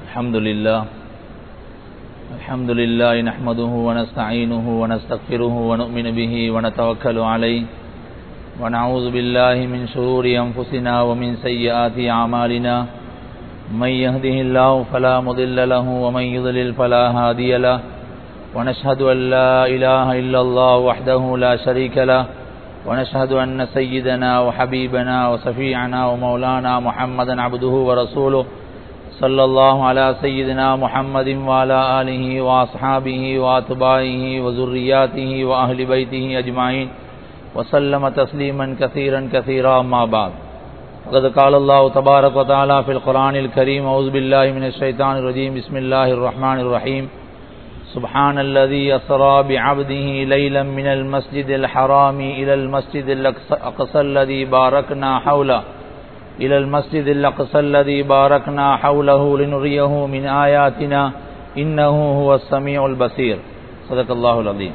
الحمد لله الحمد لله نحمده ونستعينه ونستغفره ونؤمن به ونتوكل عليه ونعوذ بالله من شرور أنفسنا ومن سيئات أعمالنا من يهده الله فلا مضل له ومن يضلل فلا هادي له ونشهد أن لا إله إلا الله وحده لا شريك له ونشهد أن سيدنا وحبيبنا وسفيعنا ومولانا محمدا عبده ورسوله صلى الله على سيدنا محمد وعلى آله وأصحابه وأتباعه وذرياته وأهل بيته أجمعين وسلم تسليما كثيرا كثيرا أما بعد وقد قال الله تبارك وتعالى في القرآن الكريم أعوذ بالله من الشيطان الرجيم بسم الله الرحمن الرحيم سبحان الذي أسرى بعبده ليلا من المسجد الحرام إلى المسجد الأقصى الذي باركنا حوله إلى المسجد الأقصى الذي باركنا حوله لنريه من آياتنا إنه هو السميع البصير صدق الله العظيم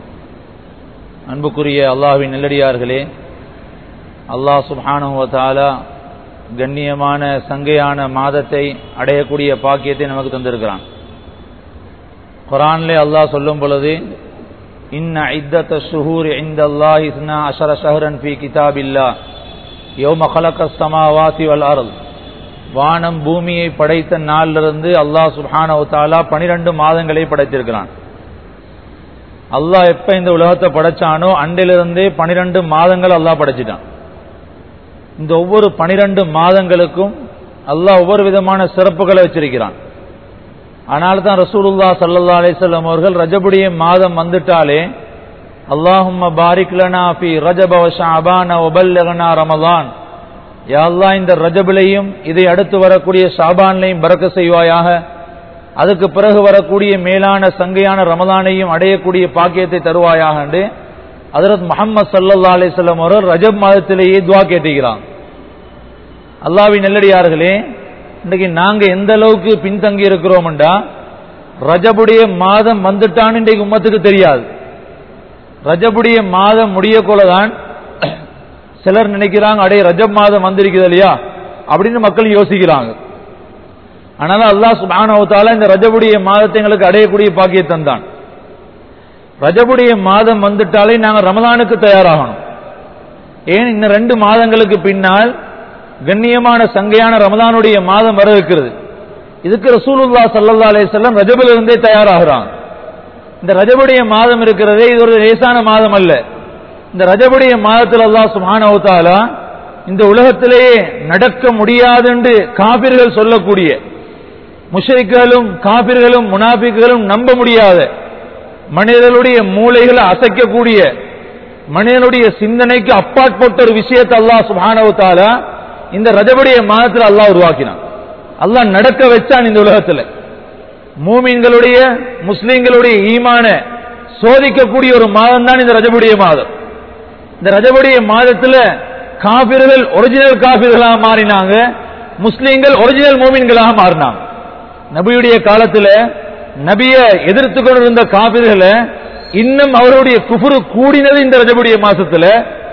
அன்புக்குரிய அல்லாஹ்வின் நல்லடியார்களே அல்லாஹ் சுப்ஹானஹு தாலா கண்ணியமான சங்கையான மாதத்தை அடையக்கூடிய பாக்கியத்தை நமக்கு தந்திருக்கிறான் குரான்லே அல்லாஹ் சொல்லும் பொழுது இன்ன இத்தத்த ஷுஹூர் இந்த அல்லாஹ் இஸ்னா அஷர ஷஹரன் ஃபி கிதாபில்லா யோம கலக்க சமாவாசி வல் அருள் வானம் பூமியை படைத்த நாளிலிருந்து அல்லாஹ் சுஹானவு தாலா பனிரெண்டு மாதங்களை படைத்திருக்கிறான் அல்லாஹ் எப்ப இந்த உலகத்தை படைச்சானோ அன்றிலிருந்தே பனிரெண்டு மாதங்கள் அல்லாஹ் படைச்சிட்டான் இந்த ஒவ்வொரு பனிரெண்டு மாதங்களுக்கும் அல்லாஹ் ஒவ்வொரு விதமான சிறப்புகளை வச்சிருக்கிறான் ஆனால் தான் ரசூலுல்லா சல்லா அலிசல்லாம் அவர்கள் ரஜபுடைய மாதம் வந்துட்டாலே அல்லாஹும்ம பாரிக்லனா ஃபி ரஜப ஷாபான ஒபல்லகனா ரமலான் யாழ்லா இந்த ரஜபிலையும் இதை அடுத்து வரக்கூடிய ஷாபான்லையும் பறக்க செய்வாயாக அதுக்கு பிறகு வரக்கூடிய மேலான சங்கையான ரமலானையும் அடையக்கூடிய பாக்கியத்தை தருவாயாக என்று அதரத் முகமது சல்லா அலிஸ்லாம் அவர்கள் ரஜப் மாதத்திலேயே துவா கேட்டுகிறான் அல்லாவின் நெல்லடியார்களே இன்றைக்கு நாங்க எந்த அளவுக்கு பின்தங்கி இருக்கிறோம்டா ரஜபுடைய மாதம் வந்துட்டான்னு இன்றைக்கு உம்மத்துக்கு தெரியாது ரஜபுடைய மாதம் முடிய தான் சிலர் நினைக்கிறாங்க அடைய ரஜப் மாதம் வந்திருக்குது இல்லையா அப்படின்னு மக்கள் யோசிக்கிறாங்க ஆனாலும் அல்லாஹ் சுபானவத்தால இந்த ரஜபுடைய மாதத்தை எங்களுக்கு அடையக்கூடிய பாக்கியத்தன் தான் ரஜபுடைய மாதம் வந்துட்டாலே நாங்கள் ரமதானுக்கு தயாராகணும் ஏன் இந்த ரெண்டு மாதங்களுக்கு பின்னால் கண்ணியமான சங்கையான ரமதானுடைய மாதம் வர இருக்கிறது இதுக்கு ரசூலுல்லா சல்லா அலிசல்லாம் ரஜபில் இருந்தே தயாராகிறாங்க இந்த ரஜபுடைய மாதம் இருக்கிறதே இது ஒரு லேசான மாதம் அல்ல இந்த ரஜபுடைய மாதத்தில் அல்லா சுபானவத்தாலா இந்த உலகத்திலேயே நடக்க முடியாது என்று காபிர்கள் சொல்லக்கூடிய முஷரிக்களும் காபிர்களும் முனாபிக்களும் நம்ப முடியாத மனிதர்களுடைய மூளைகளை அசைக்கக்கூடிய மனிதனுடைய சிந்தனைக்கு அப்பாற்பட்ட ஒரு விஷயத்தை அல்லாஹ் சுபானவத்தாலா இந்த ரஜபுடைய மாதத்தில் அல்லாஹ் உருவாக்கினான் அல்லாஹ் நடக்க வச்சான் இந்த உலகத்தில் மூமின்களுடைய முஸ்லீம்களுடைய ஈமான சோதிக்கக்கூடிய ஒரு மாதம் தான் இந்த ரஜபுடைய மாதம் இந்த ரஜபுடைய மாதத்துல காபிர்கள் ஒரிஜினல் காபிர்களாக மாறினாங்க முஸ்லீம்கள் ஒரிஜினல் மூமின்களாக மாறினாங்க நபியுடைய காலத்துல நபிய எதிர்த்து கொண்டிருந்த காபிர்களை இன்னும் அவருடைய குஃபுரு கூடினது இந்த ரஜபுடைய மாசத்துல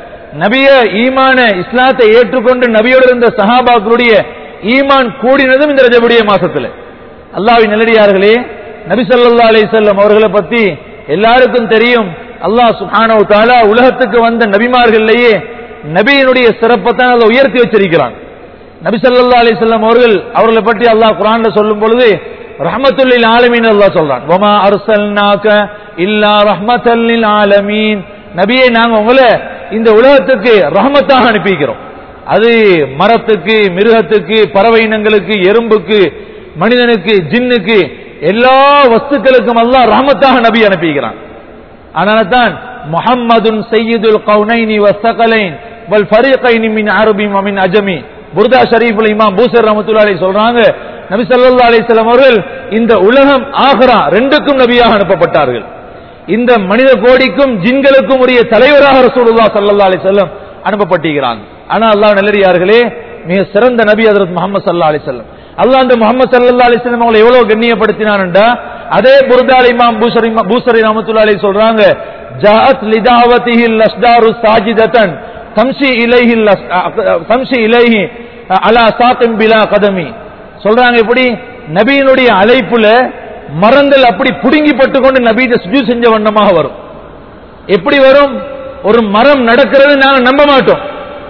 நபிய ஈமான இஸ்லாத்தை ஏற்றுக்கொண்டு நபியோடு இருந்த சஹாபாக்களுடைய ஈமான் கூடினதும் இந்த ரஜபுடைய மாசத்துல அல்லாவின் நல்லடியார்களே நபி சொல்லா அலி செல்லம் அவர்களை பத்தி எல்லாருக்கும் தெரியும் அல்லாஹ் சுஹானோ தாலா உலகத்துக்கு வந்த நபிமார்கள்லேயே நபியினுடைய சிறப்பை தான் அதை உயர்த்தி வச்சிருக்கிறான் நபி சொல்லா அலி செல்லம் அவர்கள் அவர்களை பற்றி அல்லாஹ் குரான்ல சொல்லும் பொழுது ரஹமத்துல்லில் ஆலமீன் அல்லாஹ் சொல்றான் ஒமா அர்சல்னாக இல்லா ரஹமத்தல்லில் ஆலமீன் நபியை நாங்க உங்களை இந்த உலகத்துக்கு ரஹமத்தாக அனுப்பிக்கிறோம் அது மரத்துக்கு மிருகத்துக்கு பறவை இனங்களுக்கு எறும்புக்கு மனிதனுக்கு ஜின்னுக்கு எல்லா வஸ்துக்களுக்கும் அல்லா ரஹமத்தாக நபி அனுப்பிக்கிறான் அதனால தான் முஹம்மதுன் சையீதுல் கவுனைனி வஸ்தகலைன் வல் ஃபரீகைனி மின் அரபி மின் அஜமி புர்தா ஷரீஃபுல் இமாம் பூசர் ரஹமத்துல்லாஹி சொல்றாங்க நபி ஸல்லல்லாஹு அலைஹி வஸல்லம் அவர்கள் இந்த உலகம் ஆகரா ரெண்டுக்கும் நபியாக அனுப்பப்பட்டார்கள் இந்த மனித கோடிக்கும் ஜின்களுக்கும் உரிய தலைவராக ரசூலுல்லாஹ் ஸல்லல்லாஹு அலைஹி வஸல்லம் அனுப்பப்பட்டிருக்கிறாங்க ஆனா அல்லாஹ் நல்லடியார்களே மிக சிறந்த நபி ஹஜரத் முகமது ஸல்லல்லாஹு அலைஹி வஸல்லம் அல்லாஹ் அந்த முகமது ஸல்லல்லாஹு அலைஹி வஸல்லம் அவங்களை எவ்வளவு கண்ணியப்படுத்தினான்டா அதே புர்தால் இமாம் பூசரி பூசரி ரஹமத்துல்லாஹி அலைஹி சொல்றாங்க ஜாஅத் லிதாவதிஹி அஸ்டாரு சாஜிதத்தன் தம்ஷி இலைஹி தம்ஷி இலைஹி அலா சாத்தின் பிலா கதமி சொல்றாங்க எப்படி நபியினுடைய அழைப்புல மரங்கள் அப்படி புடுங்கிப்பட்டு கொண்டு நபியிட்ட சுஜு செஞ்ச வண்ணமாக வரும் எப்படி வரும் ஒரு மரம் நடக்கிறது நாங்க நம்ப மாட்டோம்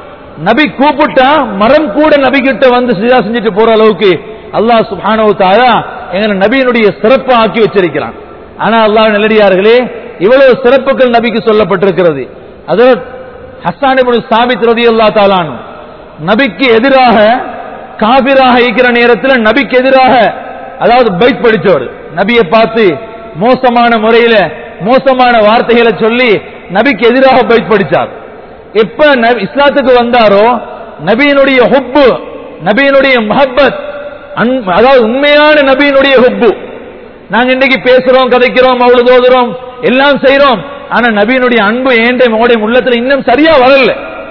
நபி கூப்பிட்டா மரம் கூட நபி கிட்ட வந்து சிஜா செஞ்சுட்டு போற அளவுக்கு அல்லாஹ் சுப்ஹானஹு தஆலா எங்க நபியினுடைய சிறப்பு ஆக்கி வச்சிருக்கிறான் ஆனா அல்லாஹ் நல்லடியார்களே இவ்வளவு சிறப்புகள் நபிக்கு சொல்லப்பட்டிருக்கிறது அதாவது ஹஸ்ஸான் இப்னு சாபித் ரலியல்லாஹு தஆலா அன்ஹு நபிக்கு எதிராக காபிராக இருக்கிற நேரத்தில் நபிக்கு எதிராக அதாவது பைக் படிச்சவர் நபியை பார்த்து மோசமான முறையில மோசமான வார்த்தைகளை சொல்லி நபிக்கு எதிராக பைக் படிச்சார் எப்ப நபி- இஸ்லாத்துக்கு வந்தாரோ நபியினுடைய ஹுப்பு நபியினுடைய மஹப்பத் அன்- அதாவது உண்மையான நபியினுடைய ஹுப்பு நாங்க இன்னைக்கு பேசுறோம் கதைக்கிறோம் அவ்வளவு ஓதுறோம் எல்லாம் செய்றோம் ஆனா நபியினுடைய அன்பு ஏண்டை மோடைய உள்ளத்துல இன்னும் சரியா வரல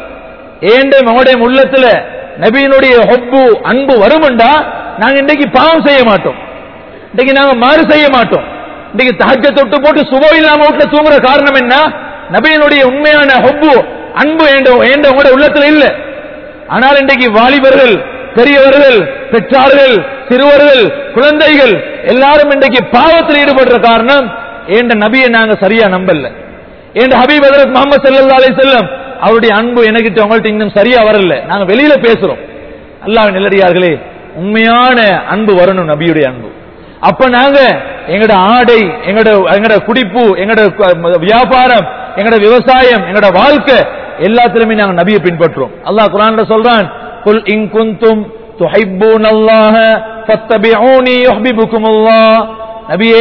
ஏண்டை மோடைய உள்ளத்துல நபியினுடைய ஹொப்பு அன்பு வருமுண்டா நாங்க இன்னைக்கு பாவம் செய்ய மாட்டோம் இன்னைக்கு நாங்க மாறு செய்ய மாட்டோம் இன்னைக்கு தஹஜ்ஜ தொட்டு போட்டு சுபோ இல்லாம வீட்டுல தூங்குற காரணம் என்ன நபியினுடைய உண்மையான ஹொப்பு அன்பு ஏண்ட ஏண்ட உங்களோட உள்ளத்துல இல்ல ஆனால் இன்றைக்கு வாலிபர்கள் பெரியவர்கள் பெற்றார்கள் சிறுவர்கள் குழந்தைகள் எல்லாரும் இன்றைக்கு பாவத்தில் ஈடுபடுற காரணம் ஏண்ட நபியை நாங்க சரியா நம்பல ஏண்ட ஹபீப் ஹதரத் முகமது ஸல்லல்லாஹு அலைஹி வஸல்லம் அவருடைய அன்பு எனக்கிட்ட உங்கள்ட்ட இன்னும் சரியா வரல நாங்க வெளியில பேசுறோம் அல்லாஹ் நல்லடியார்களே உண்மையான அன்பு வரணும் நபியுடைய அன்பு அப்ப நாங்க எங்கட ஆடை எங்கட எங்கட குடிப்பு எங்கட கு- வியாபாரம் எங்கட விவசாயம் எங்கட வாழ்க்கை எல்லாத்திலுமே நாங்க நபியை பின்பற்றுவோம் அல்லாஹ் குர்ஆன்ல சொல்றான் குல் இன் குன்தும் துஹிப்பூனல்லாஹ ஃபத்தபிஊனி யுஹ்பிபுக்குமுல்லாஹ் நபியே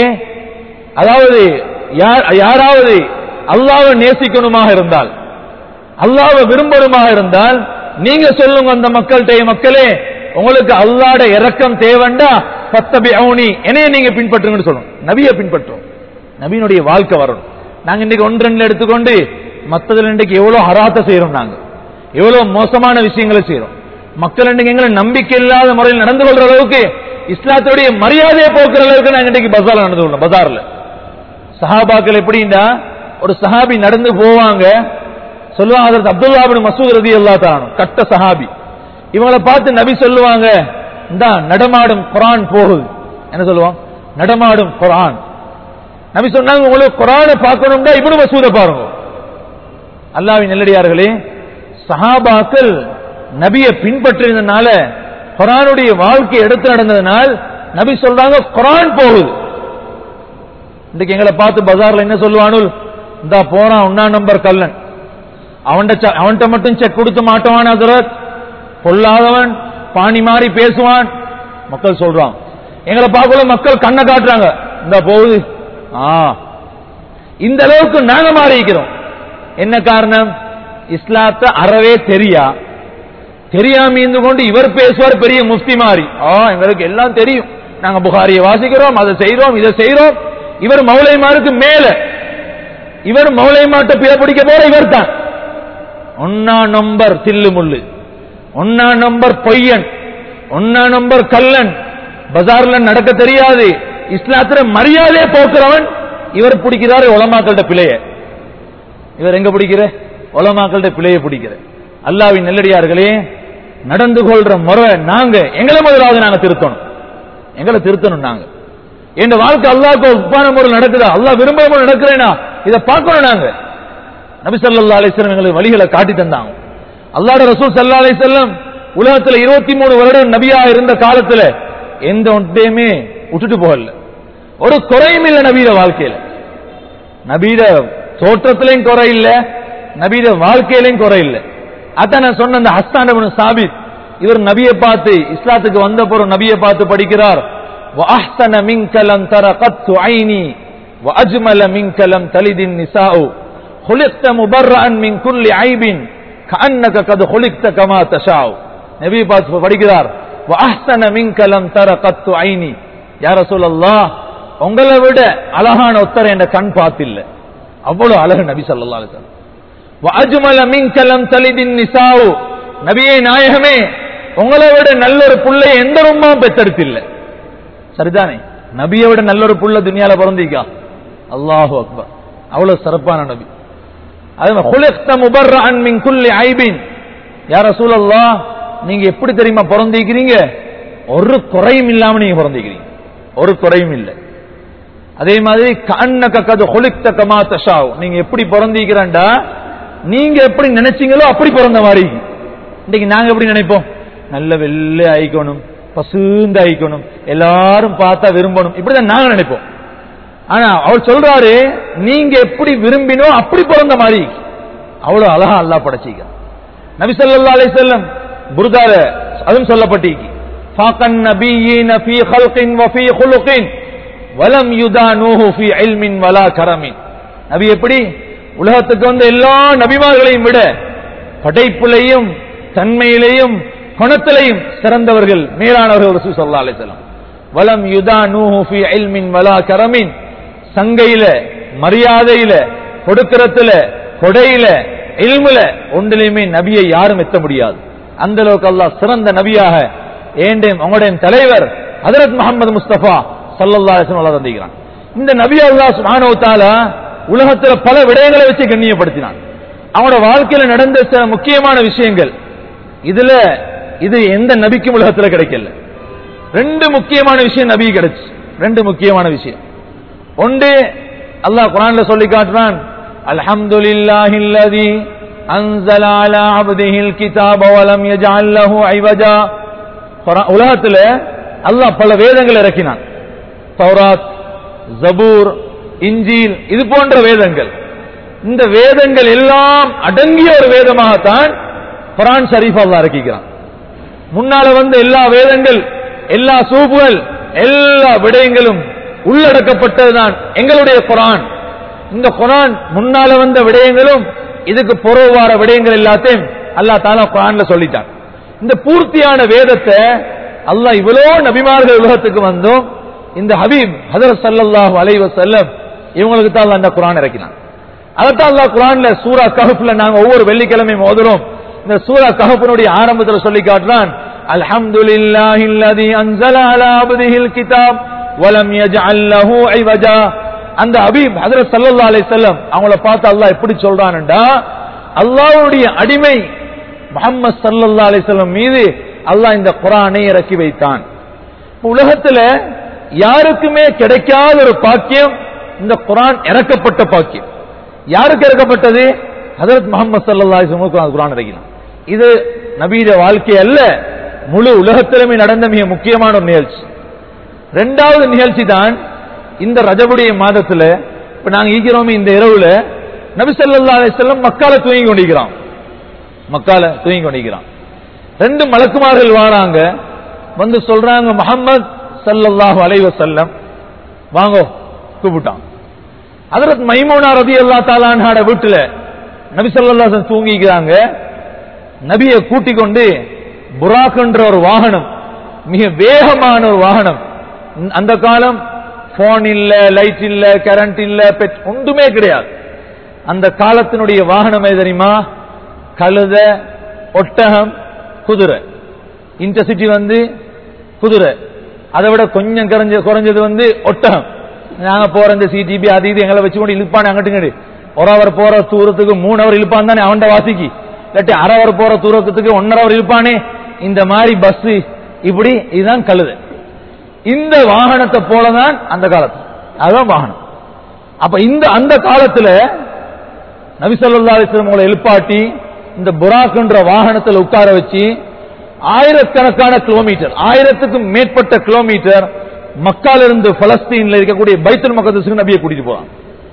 அதாவது யார்- யாராவது அல்லாஹ்வை நேசிக்கணுமாக இருந்தால் அல்லாஹ்வை விரும்பணுமாக இருந்தால் நீங்க சொல்லுங்க அந்த மக்கள்கிட்ட மக்களே உங்களுக்கு அல்லாட இரக்கம் தேவண்டா பத்தபி அவுனி என்னைய நீங்க பின்பற்றுங்கன்னு சொல்லணும் நபியை பின்பற்றும் நபியினுடைய வாழ்க்கை வரணும் நாங்க இன்னைக்கு ஒன்று ரெண்டு எடுத்துக்கொண்டு மத்ததுல இன்றைக்கு எவ்வளவு ஹராத்த செய்யறோம் நாங்க எவ்வளவு மோசமான விஷயங்களை செய்யறோம் மக்கள் இன்றைக்கு எங்களை நம்பிக்கை இல்லாத முறையில் நடந்து கொள்ற அளவுக்கு இஸ்லாத்துடைய மரியாதையை போக்குற அளவுக்கு நாங்க இன்னைக்கு பஜார்ல நடந்து கொள்ளணும் பஜார்ல சஹாபாக்கள் எப்படின்னா ஒரு சஹாபி நடந்து போவாங்க சொல்லுவாங்க ஹஜரத் அப்துல்லா பின் மசூத் ரதி அல்லா கட்ட சஹாபி இவங்களை பார்த்து நபி சொல்லுவாங்க இந்த நடமாடும் குரான் போகுது என்ன சொல்லுவான் நடமாடும் குரான் நபி சொன்னாங்க உங்களுக்கு குரானை பார்க்கணும்னா இப்னு மசூத பாருங்க அல்லாஹ்வின் நெல்லடியார்களே சஹாபாக்கள் நபியை பின்பற்றினதுனால குரானுடைய வாழ்க்கை எடுத்து நடந்ததுனால் நபி சொல்றாங்க குரான் போகுது இன்னைக்கு எங்களை பார்த்து பஜார்ல என்ன சொல்லுவானுல் இந்தா போறான் ஒன்னா நம்பர் கல்லன் அவன்கிட்ட அவன்கிட்ட மட்டும் செக் கொடுத்து மாட்டவான் ஹசரத் பொல்லாதவன் பாணி மாறி பேசுவான் மக்கள் சொல்றான் எங்களை பார்க்கல மக்கள் கண்ணை காட்டுறாங்க இந்த போகுது ஆ இந்த அளவுக்கு நாங்க மாறிக்கிறோம் என்ன காரணம் இஸ்லாத்தை அறவே தெரியா தெரியாம இருந்து கொண்டு இவர் பேசுவார் பெரிய முஃப்தி மாறி ஆ எங்களுக்கு எல்லாம் தெரியும் நாங்க புகாரியை வாசிக்கிறோம் அதை செய்றோம் இதை செய்றோம் இவர் மௌலைமாருக்கு மேல இவர் மௌலைமாட்ட பிற பிடிக்க போற இவர் தான் ஒன்னா நம்பர் தில்லு முள்ளு ஒன்னா நம்பர் பொய்யன் ஒன்னா நம்பர் கல்லன் பஜார்ல நடக்க தெரியாது இஸ்லாத்துல மரியாதையை போக்குறவன் இவர் பிடிக்கிறாரு உலமாக்கள்ட பிழைய இவர் எங்க பிடிக்கிற உலமாக்கள்ட பிழைய பிடிக்கிற அல்லாவின் நெல்லடியார்களே நடந்து கொள்ற முறை நாங்க எங்களை முதலாவது நாங்க திருத்தணும் எங்களை திருத்தணும் நாங்க என் வாழ்க்கை அல்லாஹ்க்கு ஒப்பான முறையில் நடக்குதா அல்லாஹ் விரும்புற முறை நடக்கிறேனா இதை பார்க்கணும் நாங்க நபி ஸல்லல்லாஹு அலைஹி வஸல்லம் எங்களுக்கு வழிகளை காட்டி தந்தாங்க அல்லாஹ்ட ரசூல் ஸல்லல்லாஹு அலைஹி வஸல்லம் உலகத்துல 23 வருடம் நபியா இருந்த காலத்துல எந்த ஒன்றையுமே விட்டுட்டு போகல ஒரு குறையும் இல்ல நபியில வாழ்க்கையில நபீட தோற்றத்திலையும் குறை இல்ல நபீட வாழ்க்கையிலையும் குறை இல்ல அதான் நான் சொன்ன அந்த ஹஸ்தான் இப்னு சாபித் இவர் நபியை பார்த்து இஸ்லாத்துக்கு வந்த பிறகு நபியை பார்த்து படிக்கிறார் وَأَحْسَنَ مِنْكَ لَمْ تَرَ قَطُّ عَيْنِي وَأَجْمَلَ مِنْكَ لَمْ تَلِدِ النِّسَاءُ خُلِقْتَ مُبَرَّأً مِنْ كُلِّ عَيْبٍ كَأَنَّكَ قَدْ خُلِقْتَ كَمَا تَشَاءُ நபி பார்த்து படிக்கிறார் وَأَحْسَنَ مِنْكَ لَمْ تَرَ قَطُّ عَيْنِي யா ரசூலல்லாஹ் உங்களை விட அழகான ஒத்தரை என்ற கண் பார்த்தில்ல அவ்வளவு அழகு நபி ஸல்லல்லாஹு அலைஹி வஸல்லம் وَأَجْمَلَ مِنْكَ لَمْ تَلِدِ النِّسَاءُ நபியே நாயகமே உங்களை விட நல்ல ஒரு புள்ளை எந்த உம்மாவும் பெத்தெடுத்தில்லை சரிதானே நபியை விட நல்ல ஒரு புள்ள துனியால பிறந்திக்கா அல்லாஹு அக்பர் அவ்வளவு சிறப்பான நபி அதே மாதிரி "குலிக்த முபர்ரஅன் மின் குல்லி ஐபின் யா ரசூலல்லாஹ் நீங்க எப்படி தெரியுமா பிறந்திருக்கிறீங்க ஒரு குறையும் இல்லாம நீங்க பிறந்திக்கிறீங்க ஒரு குறையும் இல்லை அதே மாதிரி கண்ணக்க கது ஹொலித்த கமா தஷாவ் நீங்க எப்படி பிறந்திக்கிறண்டா நீங்க எப்படி நினைச்சீங்களோ அப்படி பிறந்த மாதிரி இன்னைக்கு நாங்க எப்படி நினைப்போம் நல்ல வெள்ளை ஆயிக்கணும் பசுந்து ஆயிக்கணும் எல்லாரும் பார்த்தா விரும்பணும் இப்படிதான் நாங்க நினைப்போம் ஆனா அவர் சொல்றாரு நீங்க எப்படி விரும்பினோ அப்படி பிறந்த மாதிரி அவ்வளவு அழகா அல்லா படைச்சீங்க நபி ஸல்லல்லாஹு அலைஹி வஸல்லம் புர்தால அதுவும் சொல்லப்பட்டீங்க ஃபாகன் நபியீன ஃபீ ஹல்கின் வ ஃபீ குலுகின் வலம் யுதானூஹு ஃபீ இல்மின் வலா கரமின் நபி எப்படி உலகத்துக்கு வந்த எல்லா நபிமார்களையும் விட படைப்புலையும் தன்மையிலையும் குணத்திலையும் சிறந்தவர்கள் மேலானவர்கள் ரசூல் ஸல்லல்லாஹு அலைஹி வஸல்லம் வலம் யுதானூஹு ஃபீ இல்மின் வலா கரமின் சங்கையில மரியாதையில கொடுக்கறதுல கொடையில இல்முல ஒன்றிலையுமே நபியை யாரும் எத்த முடியாது அந்த அளவுக்கு அல்லாஹ் சிறந்த நபியாக ஏண்டேன் உங்களுடைய தலைவர் ஹதரத் முகமது முஸ்தபா சல்லல்லாஹு அலைஹி வஸல்லம் தந்திக்கிறான் இந்த நபி அல்லாஹ் சுப்ஹானஹு வ தஆலா உலகத்துல பல விடயங்களை வச்சு கண்ணியப்படுத்தினான் அவனோட வாழ்க்கையில நடந்த சில முக்கியமான விஷயங்கள் இதுல இது எந்த நபிக்கும் உலகத்துல கிடைக்கல ரெண்டு முக்கியமான விஷயம் நபி கிடைச்சு ரெண்டு முக்கியமான விஷயம் ஒன்று அல்லாஹ் குரான்ல சொல்லி காட்டுறான் அல்ஹம்துலில்லாஹில்லதி அன்ஸல அலா அப்திஹில் கிதாப வலம் யஜஅல் லஹு ஐவஜா குர்ஆன் உலகத்துல அல்லாஹ் பல வேதங்கள் இறக்கினான் தௌராத் ஜபூர் இஞ்சில் இது போன்ற வேதங்கள் இந்த வேதங்கள் எல்லாம் அடங்கிய ஒரு வேதமாகத்தான் குரான் ஷரீஃப் அல்லாஹ் இறக்கிக்கிறான் முன்னால வந்த எல்லா வேதங்கள் எல்லா சூப்புகள் எல்லா விடயங்களும் உள்ளடக்கப்பட்டதுதான் எங்களுடைய குரான் இந்த குரான் முன்னால வந்த விடயங்களும் இதுக்கு புறவார விடயங்கள் எல்லாத்தையும் அல்லாஹ் தாலா குரான்ல சொல்லிட்டான் இந்த பூர்த்தியான வேதத்தை அல்லாஹ் இவ்வளோ நபிமார்கள் உலகத்துக்கு வந்தும் இந்த ஹபீப் ஹதரத் ஸல்லல்லாஹு அலைஹி வஸல்லம் இவங்களுக்கு தான் அல்லாஹ் இந்த குரான் இறக்கினான் அதைத்தான் அல்லாஹ் குரான்ல சூரா கஹஃப்ல நாங்க ஒவ்வொரு வெள்ளிக்கிழமையும் ஓதுறோம் இந்த சூரா கஹஃபினுடைய ஆரம்பத்துல சொல்லி காட்டுறான் அல்ஹம்துலில்லாஹில்லதி அன்ஸல அலா அப்திஹில் கிதாப் வலம் யஜ்அல் லஹு ஐவஜா அந்த ஹபீப் ஹஜரத் ஸல்லல்லாஹு அலைஹி வஸல்லம் அவங்கள பார்த்து அல்லாஹ் எப்படி சொல்றான்டா அல்லாஹ்வுடைய அடிமை முஹம்மது ஸல்லல்லாஹு அலைஹி வஸல்லம் மீது அல்லாஹ் இந்த குர்ஆனை இறக்கி வைத்தான் இப்ப உலகத்துல யாருக்குமே கிடைக்காத ஒரு பாக்கியம் இந்த குர்ஆன் இறக்கப்பட்ட பாக்கியம் யாருக்கு இறக்கப்பட்டது ஹஜரத் முகமது ஸல்லல்லாஹு அலைஹி வஸல்லம் குர்ஆன் இறக்கினான் இது நபீத வாழ்க்கை அல்ல முழு உலகத்திலுமே நடந்த மிக முக்கியமான ஒரு நிகழ்ச்சி ரெண்டாவது நிகழ்ச்சி தான் இந்த ரஜபுடைய மாதத்துல இப்ப நாங்க ஈக்கிறோமே இந்த இரவுல நபி ஸல்லல்லாஹு அலைஹி வஸல்லம் மக்கால தூங்கி கொண்டிருக்கிறோம் மக்கால தூங்கி கொண்டிருக்கிறான் ரெண்டு மலக்குமார்கள் வாராங்க வந்து சொல்றாங்க முஹம்மத் ஸல்லல்லாஹு அலைஹி வஸல்லம் வாங்கோ கூப்பிட்டான் ஹஜரத் மைமூனா ரலியல்லாஹு தஆலா அன்ஹாட வீட்டுல நபி ஸல்லல்லாஹு அலைஹி வஸல்லம் தூங்கிக்கிறாங்க நபியை கூட்டிக் கொண்டு புராக்ன்ற ஒரு வாகனம் மிக வேகமான ஒரு வாகனம் அந்த காலம் போன் இல்ல லைட் இல்ல கரண்ட் இல்ல பெட் ஒன்றுமே கிடையாது அந்த காலத்தினுடைய வாகனம் எது தெரியுமா கழுத ஒட்டகம் குதிரை இன்டர்சிட்டி வந்து குதிரை அதை விட கொஞ்சம் குறைஞ்ச குறைஞ்சது வந்து ஒட்டகம் நாங்க போற இந்த சிடிபி அது இது எங்களை வச்சு கொண்டு இழுப்பானே அங்கிட்டு ஒரு அவர் போற தூரத்துக்கு மூணு அவர் இழுப்பான் தானே அவன்ட வாசிக்கு இல்லாட்டி அரை அவர் போற தூரத்துக்கு ஒன்னரை அவர் இழுப்பானே இந்த மாதிரி பஸ் இப்படி இதுதான் கழுது இந்த வாகனத்தை போலதான் அந்த காலத்து அதுதான் வாகனம் அப்ப இந்த அந்த காலத்துல நபிசல்லா அலிஸ்லம் உங்களை எழுப்பாட்டி இந்த புராக்குன்ற வாகனத்தில் உட்கார வச்சு ஆயிரக்கணக்கான கிலோமீட்டர் ஆயிரத்துக்கும் மேற்பட்ட கிலோமீட்டர் மக்கால இருந்து பலஸ்தீன்ல இருக்கக்கூடிய பைத்துல் மக்கத்துக்கு நபியை கூட்டிட்டு போறான்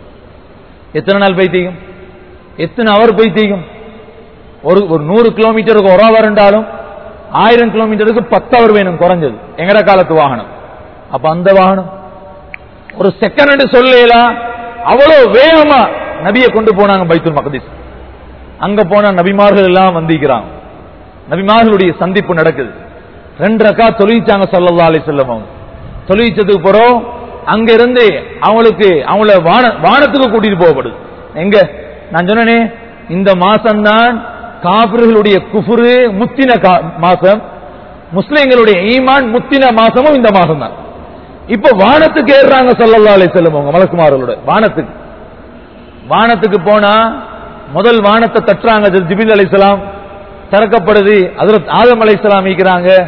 எத்தனை நாள் பைத்தியம் எத்தனை அவர் பைத்தியம் ஒரு ஒரு நூறு கிலோமீட்டருக்கு ஒரு அவர் இருந்தாலும் ஆயிரம் கிலோமீட்டருக்கு பத்து அவர் வேணும் குறைஞ்சது எங்கட காலத்து வாகனம் அப்ப அந்த வாகனம் ஒரு செகண்ட் சொல்லலாம் அவ்வளவு வேகமா நபியை கொண்டு போனாங்க பைத்துல் மகதீஸ் அங்க போன நபிமார்கள் எல்லாம் வந்திக்கிறாங்க நபிமார்களுடைய சந்திப்பு நடக்குது ரெண்டு ரக்கா தொழிச்சாங்க சல்லல்லா அலி செல்லம் அவங்க தொழிச்சதுக்கு பிறகு அங்க இருந்து அவங்களுக்கு அவங்கள வான வானத்துக்கு கூட்டிட்டு போகப்படுது எங்க நான் சொன்னனே இந்த மாசம்தான் காபிர்களுடைய குஃபுரு முத்தின கா- மாசம் முஸ்லிம்களுடைய ஈமான் முத்தின மாசமும் இந்த மாசம் தான் இப்ப வானத்துக்கு ஏறுறாங்க சல்லல்லா அலி செல்லம் அவங்க மலக்குமார்களோட வானத்துக்கு வானத்துக்கு போனா முதல் வானத்தை தட்டுறாங்க ஜிபில் அலிஸ்லாம் திறக்கப்படுது அதுல ஆதம் அலைஹிஸ்ஸலாம் இருக்கிறாங்க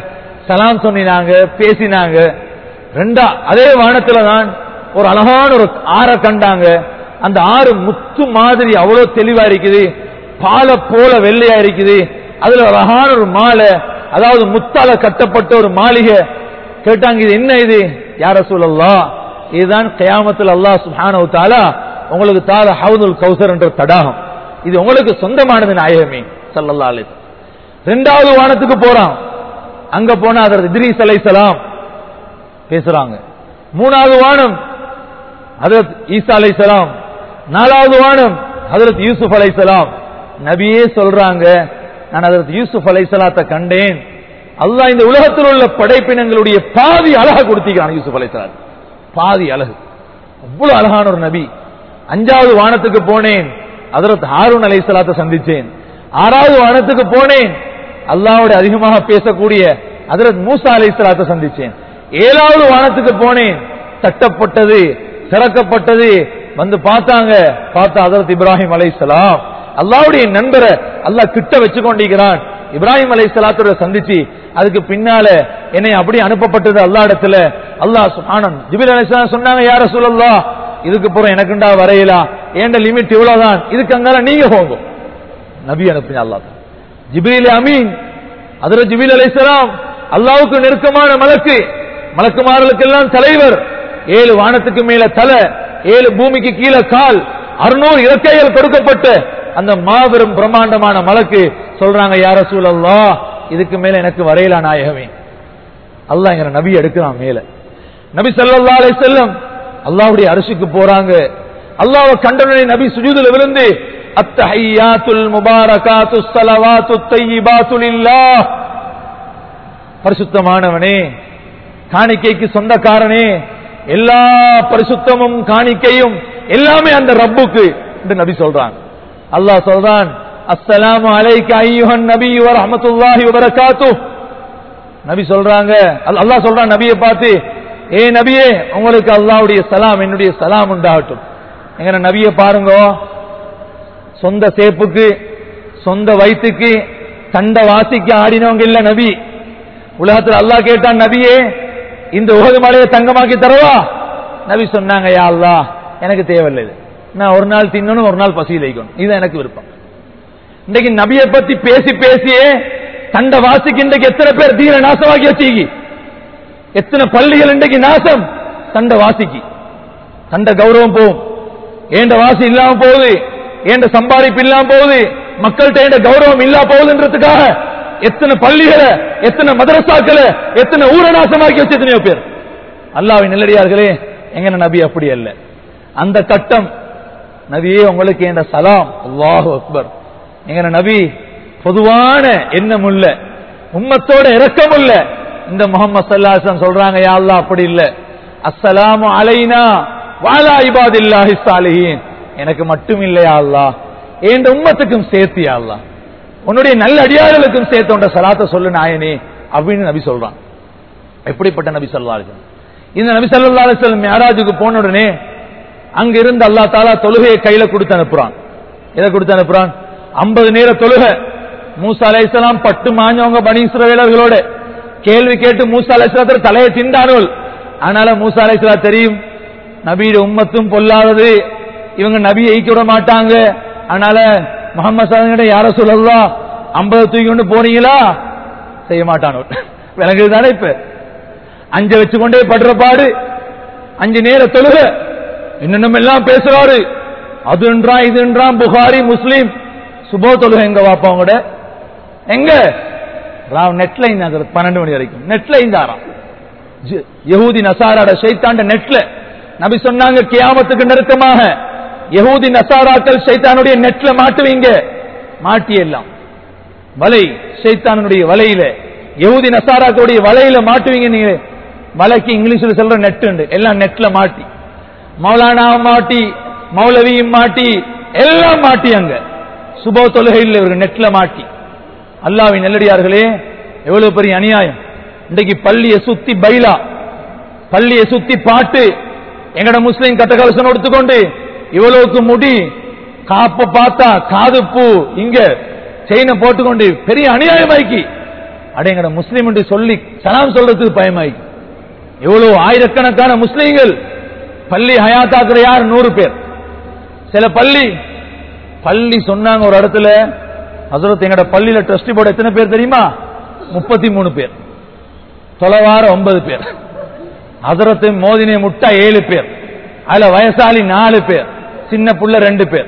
சலாம் சொன்னாங்க பேசினாங்க ரெண்டா அதே வானத்துல தான் ஒரு அழகான ஒரு ஆறை கண்டாங்க அந்த ஆறு முத்து மாதிரி அவ்வளவு தெளிவா இருக்குது பாலை போல வெள்ளையா இருக்குது அதுல ஒரு அழகான ஒரு மாலை அதாவது முத்தால கட்டப்பட்ட ஒரு மாளிகை கேட்டாங்க இது என்ன இது யார சொல்லலாம் இதுதான் கயாமத்தில் அல்லாஹ் சுப்ஹானஹு தஆலா உங்களுக்கு தார ஹவுதுல் கௌசர் என்ற தடாகம் இது உங்களுக்கு சொந்தமானது நாயகமே ஸல்லல்லாஹு அலைஹி வஸல்லம். ரெண்டாவது வானத்துக்கு போறான் அங்க போனா அதற்கு இத்ரீஸ் அலைஹிஸ்ஸலாம் பேசுறாங்க மூணாவது வானம் ஹதரத் ஈசா அலைஹிஸ்ஸலாம் நாலாவது வானம் ஹதரத் யூசுப் அலைஹிஸ்ஸலாம் நபியே சொல்றாங்க நான் ஹதரத் யூசுப் அலைஹிஸ்ஸலாத்தை கண்டேன் அல்லாஹ் இந்த உலகத்தில் உள்ள படைப்பினங்களுடைய பாதி அழக கொடுத்திருக்கான் யூசுப் அலைஹிஸ்ஸலாம் பாதி அழகு அவ்வளவு அழகான ஒரு நபி அஞ்சாவது வானத்துக்கு போனேன் ஹதரத் ஹாரூன் அலைஹிஸ்ஸலாத்தை சந்திச்சேன் ஆறாவது வானத்துக்கு போனேன் அல்லாஹ்வோட அதிகமாக பேசக்கூடிய ஹதரத் மூசா அலைஹிஸ்ஸலாத்தை சந்திச்சேன் ஏழாவது வானத்துக்கு போனேன் தட்டப்பட்டது திறக்கப்பட்டது வந்து பார்த்தாங்க பார்த்தா ஹதரத் இப்ராஹிம் அலைஹிஸ்ஸலாம் அல்லாஹ்வுடைய நண்பரை அல்லாஹ் கிட்ட வச்சு கொண்டிருக்கிறான் இப்ராஹிம் அலைஹிஸ்ஸலாத்தோட சந்திச்சு அதுக்கு பின்னால என்னை அப்படி அனுப்பப்பட்டது அல்லாஹ் இடத்துல அல்லாஹ் சுப்ஹானன் ஜிபிர் அலைஹிஸ்ஸலாம் சொன்னாங்க யார சொல்லலாம் இதுக்கு அப்புறம் எனக்குண்டா வரையலாம் ஏண்ட லிமிட் இவ்வளவுதான் இதுக்கு அங்கால நீங்க போங்க நபி அனுப்பின அல்லாஹ் ஜிப்ரீல் அமீன் அதுல ஜிபில் அலைஹிஸ்ஸலாம் அல்லாஹ்வுக்கு நெருக்கமான மலக்கு மலக்குமார்களுக்கெல்லாம் தலைவர் ஏழு வானத்துக்கு மேல தலை ஏழு பூமிக்கு கீழே கால் அறுநூறு இறக்கைகள் கொடுக்கப்பட்ட அந்த மாபெரும் பிரம்மாண்டமான மலக்கு சொல்றாங்க யார சூழல்லா இதுக்கு மேல எனக்கு வரையலா நாயகமே அல்லாஹ் எங்க நபி எடுக்கிறான் மேல நபி ஸல்லல்லாஹு அலைஹி வஸல்லம் அல்லாஹ்வுடைய அரிசிக்கு போறாங்க அல்லாஹ்வை கண்டனே நபி சுஜூதுல விழுந்து அத்தஹியாத்துல் முபாரகாத்துஸ் ஸலவாத்துத் தய்யிபாத்து லில்லாஹ் பரிசுத்தமானவனே காணிக்கைக்கு சொந்தக்காரனே எல்லா பரிசுத்தமும் காணிக்கையும் எல்லாமே அந்த ரப்புக்கு என்று நபி சொல்றான் அல்லாஹ் சொல்றான் அஸ்ஸலாமு அலைக்க ஐயுஹன் நபி வ ரஹ்மத்துல்லாஹி வ பரகாத்துஹ் நபி சொல்றாங்க அல்- அல்லாஹ் சொல்றான் நபியை பார்த்து ஏ நபியே உங்களுக்கு அல்லாஹ்வுடைய சலாம் என்னுடைய சலாம் உண்டாகட்டும் எங்க நபியை பாருங்க சொந்த சேப்புக்கு சொந்த வயிற்றுக்கு தண்ட வாசிக்கு ஆடினவங்க இல்ல நபி உலகத்துல அல்லாஹ் கேட்டான் நபியே இந்த உலக மலையை தங்கமாக்கி தரவா நபி சொன்னாங்க யா அல்லாஹ் எனக்கு தேவையில்லை இது. நான் ஒரு நாள் தின்னணும் ஒரு நாள் பசியில் வைக்கணும் இது எனக்கு விருப்பம் இன்றைக்கு நபியை பத்தி பேசி பேசியே தண்ட வாசிக்கு இன்றைக்கு எத்தனை பேர் தீர நாசமாக்கி வச்சீங்க எத்தனை பள்ளிகள் இன்றைக்கு நாசம் தண்ட வாசிக்கு தண்ட கௌரவம் போகும் ஏண்ட வாசி இல்லாம போகுது ஏண்ட சம்பாதிப்பு இல்லாம போகுது மக்கள்கிட்ட ஏண்ட கௌரவம் இல்லா போகுதுன்றதுக்காக எத்தனை பள்ளிகளை எத்தனை மதரசாக்களை எத்தனை ஊர நாசமாக்கி வச்சு எத்தனையோ பேர் அல்லாவின் நெல்லடியார்களே எங்க நபி அப்படி அல்ல அந்த கட்டம் நபியே உங்களுக்கு என்ற சலாம் அல்லாஹு அக்பர் எங்க நபி பொதுவான எண்ணமுள்ள உம்மத்தோட இரக்கமுள்ள இந்த முகமது சல்லாசன் சொல்றாங்க யா அல்லாஹ் அப்படி இல்ல அஸ்ஸலாமு அலைனா வாலா இபாதில்லாஹி சாலிஹீன் எனக்கு மட்டும் இல்லையா அல்லாஹ் என் உம்மத்துக்கும் சேர்த்து யா அல்லாஹ் உன்னுடைய நல்ல அடியார்களுக்கும் சேர்த்து உண்ட சலாத்தை சொல்லு நாயனே அப்படின்னு நபி சொல்றான் எப்படிப்பட்ட நபி சொல்லா இந்த நபி சல்லா அலிஸ்லம் மேராஜுக்கு போன உடனே அங்க இருந்து அல்லா தாலா தொழுகையை கையில கொடுத்து அனுப்புறான் எதை கொடுத்து அனுப்புறான் ஐம்பது நேர தொழுகை மூசா அலைஹிஸ்ஸலாம் பட்டு மாஞ்சவங்க பனி இஸ்ரவேலர்களோட கேள்வி கேட்டு மூசா அலைஹிஸ்ஸலாத்தர் தலையை திண்டானுவல் அதனால மூசா அலைஹிஸ்ஸலா தெரியும் நபியோட உம்மத்தும் பொல்லாதது இவங்க நபியை ஈக்க விட மாட்டாங்க அதனால முகமது சலங்கிட்ட யார சொல்லலாம் ஐம்பது தூக்கி கொண்டு போனீங்களா செய்ய மாட்டானோ விலங்குது தானே இப்ப அஞ்ச வச்சு கொண்டே படுற பாடு அஞ்சு நேர தொழுக இன்னும் எல்லாம் பேசுறாரு அதுன்றான் இதுன்றான் புகாரி முஸ்லீம் சுபோ தொழுக எங்க வாப்பா உங்களோட எங்க ராவ் நெட்ல இருந்தாங்க பன்னெண்டு மணி வரைக்கும் நெட்ல இருந்தாராம் ஜ- யஹூதி நசாராட ஷைத்தாண்ட நெட்ல நபி சொன்னாங்க கியாமத்துக்கு நெருக்கமாக யஹூதி நசாராக்கள் ஷைத்தானுடைய நெட்ல மாட்டுவீங்க மாட்டி எல்லாம் வலை ஷைத்தானுடைய வலையில யஹூதி நசாராக்களுடைய வலையில மாட்டுவீங்க நீங்க வலைக்கு இங்கிலீஷ்ல சொல்ற நெட் உண்டு எல்லாம் நெட்ல மாட்டி மௌலானாவும் மாட்டி மௌலவியும் மாட்டி எல்லாம் மாட்டி அங்க சுபோ தொழுகையில் ஒரு நெட்ல மாட்டி அல்லாவின் நெல்லடியார்களே எவ்வளவு பெரிய அநியாயம் இன்றைக்கு பள்ளியை சுத்தி பைலா பள்ளியை சுத்தி பாட்டு எங்கட முஸ்லீம் கட்டகலசம் எடுத்துக்கொண்டு இவ்வளவுக்கு முடி காப்ப பார்த்தா காது பூ இங்க செயினை போட்டுக்கொண்டு பெரிய அநியாயமாக்கி அட எங்கட முஸ்லீம் என்று சொல்லி சலாம் சொல்றதுக்கு பயமாய் எவ்வளவு ஆயிரக்கணக்கான முஸ்லீம்கள் பள்ளி ஹயாத்தாக்குற யார் நூறு பேர் சில பள்ளி பள்ளி சொன்னாங்க ஒரு இடத்துல ஹசரத் எங்கட பள்ளியில ட்ரஸ்டி போர்டு எத்தனை பேர் தெரியுமா முப்பத்தி மூணு பேர் தொலைவார ஒன்பது பேர் ஹசரத்து மோதினே முட்டா ஏழு பேர் அதுல வயசாலி நாலு பேர் சின்ன புள்ள ரெண்டு பேர்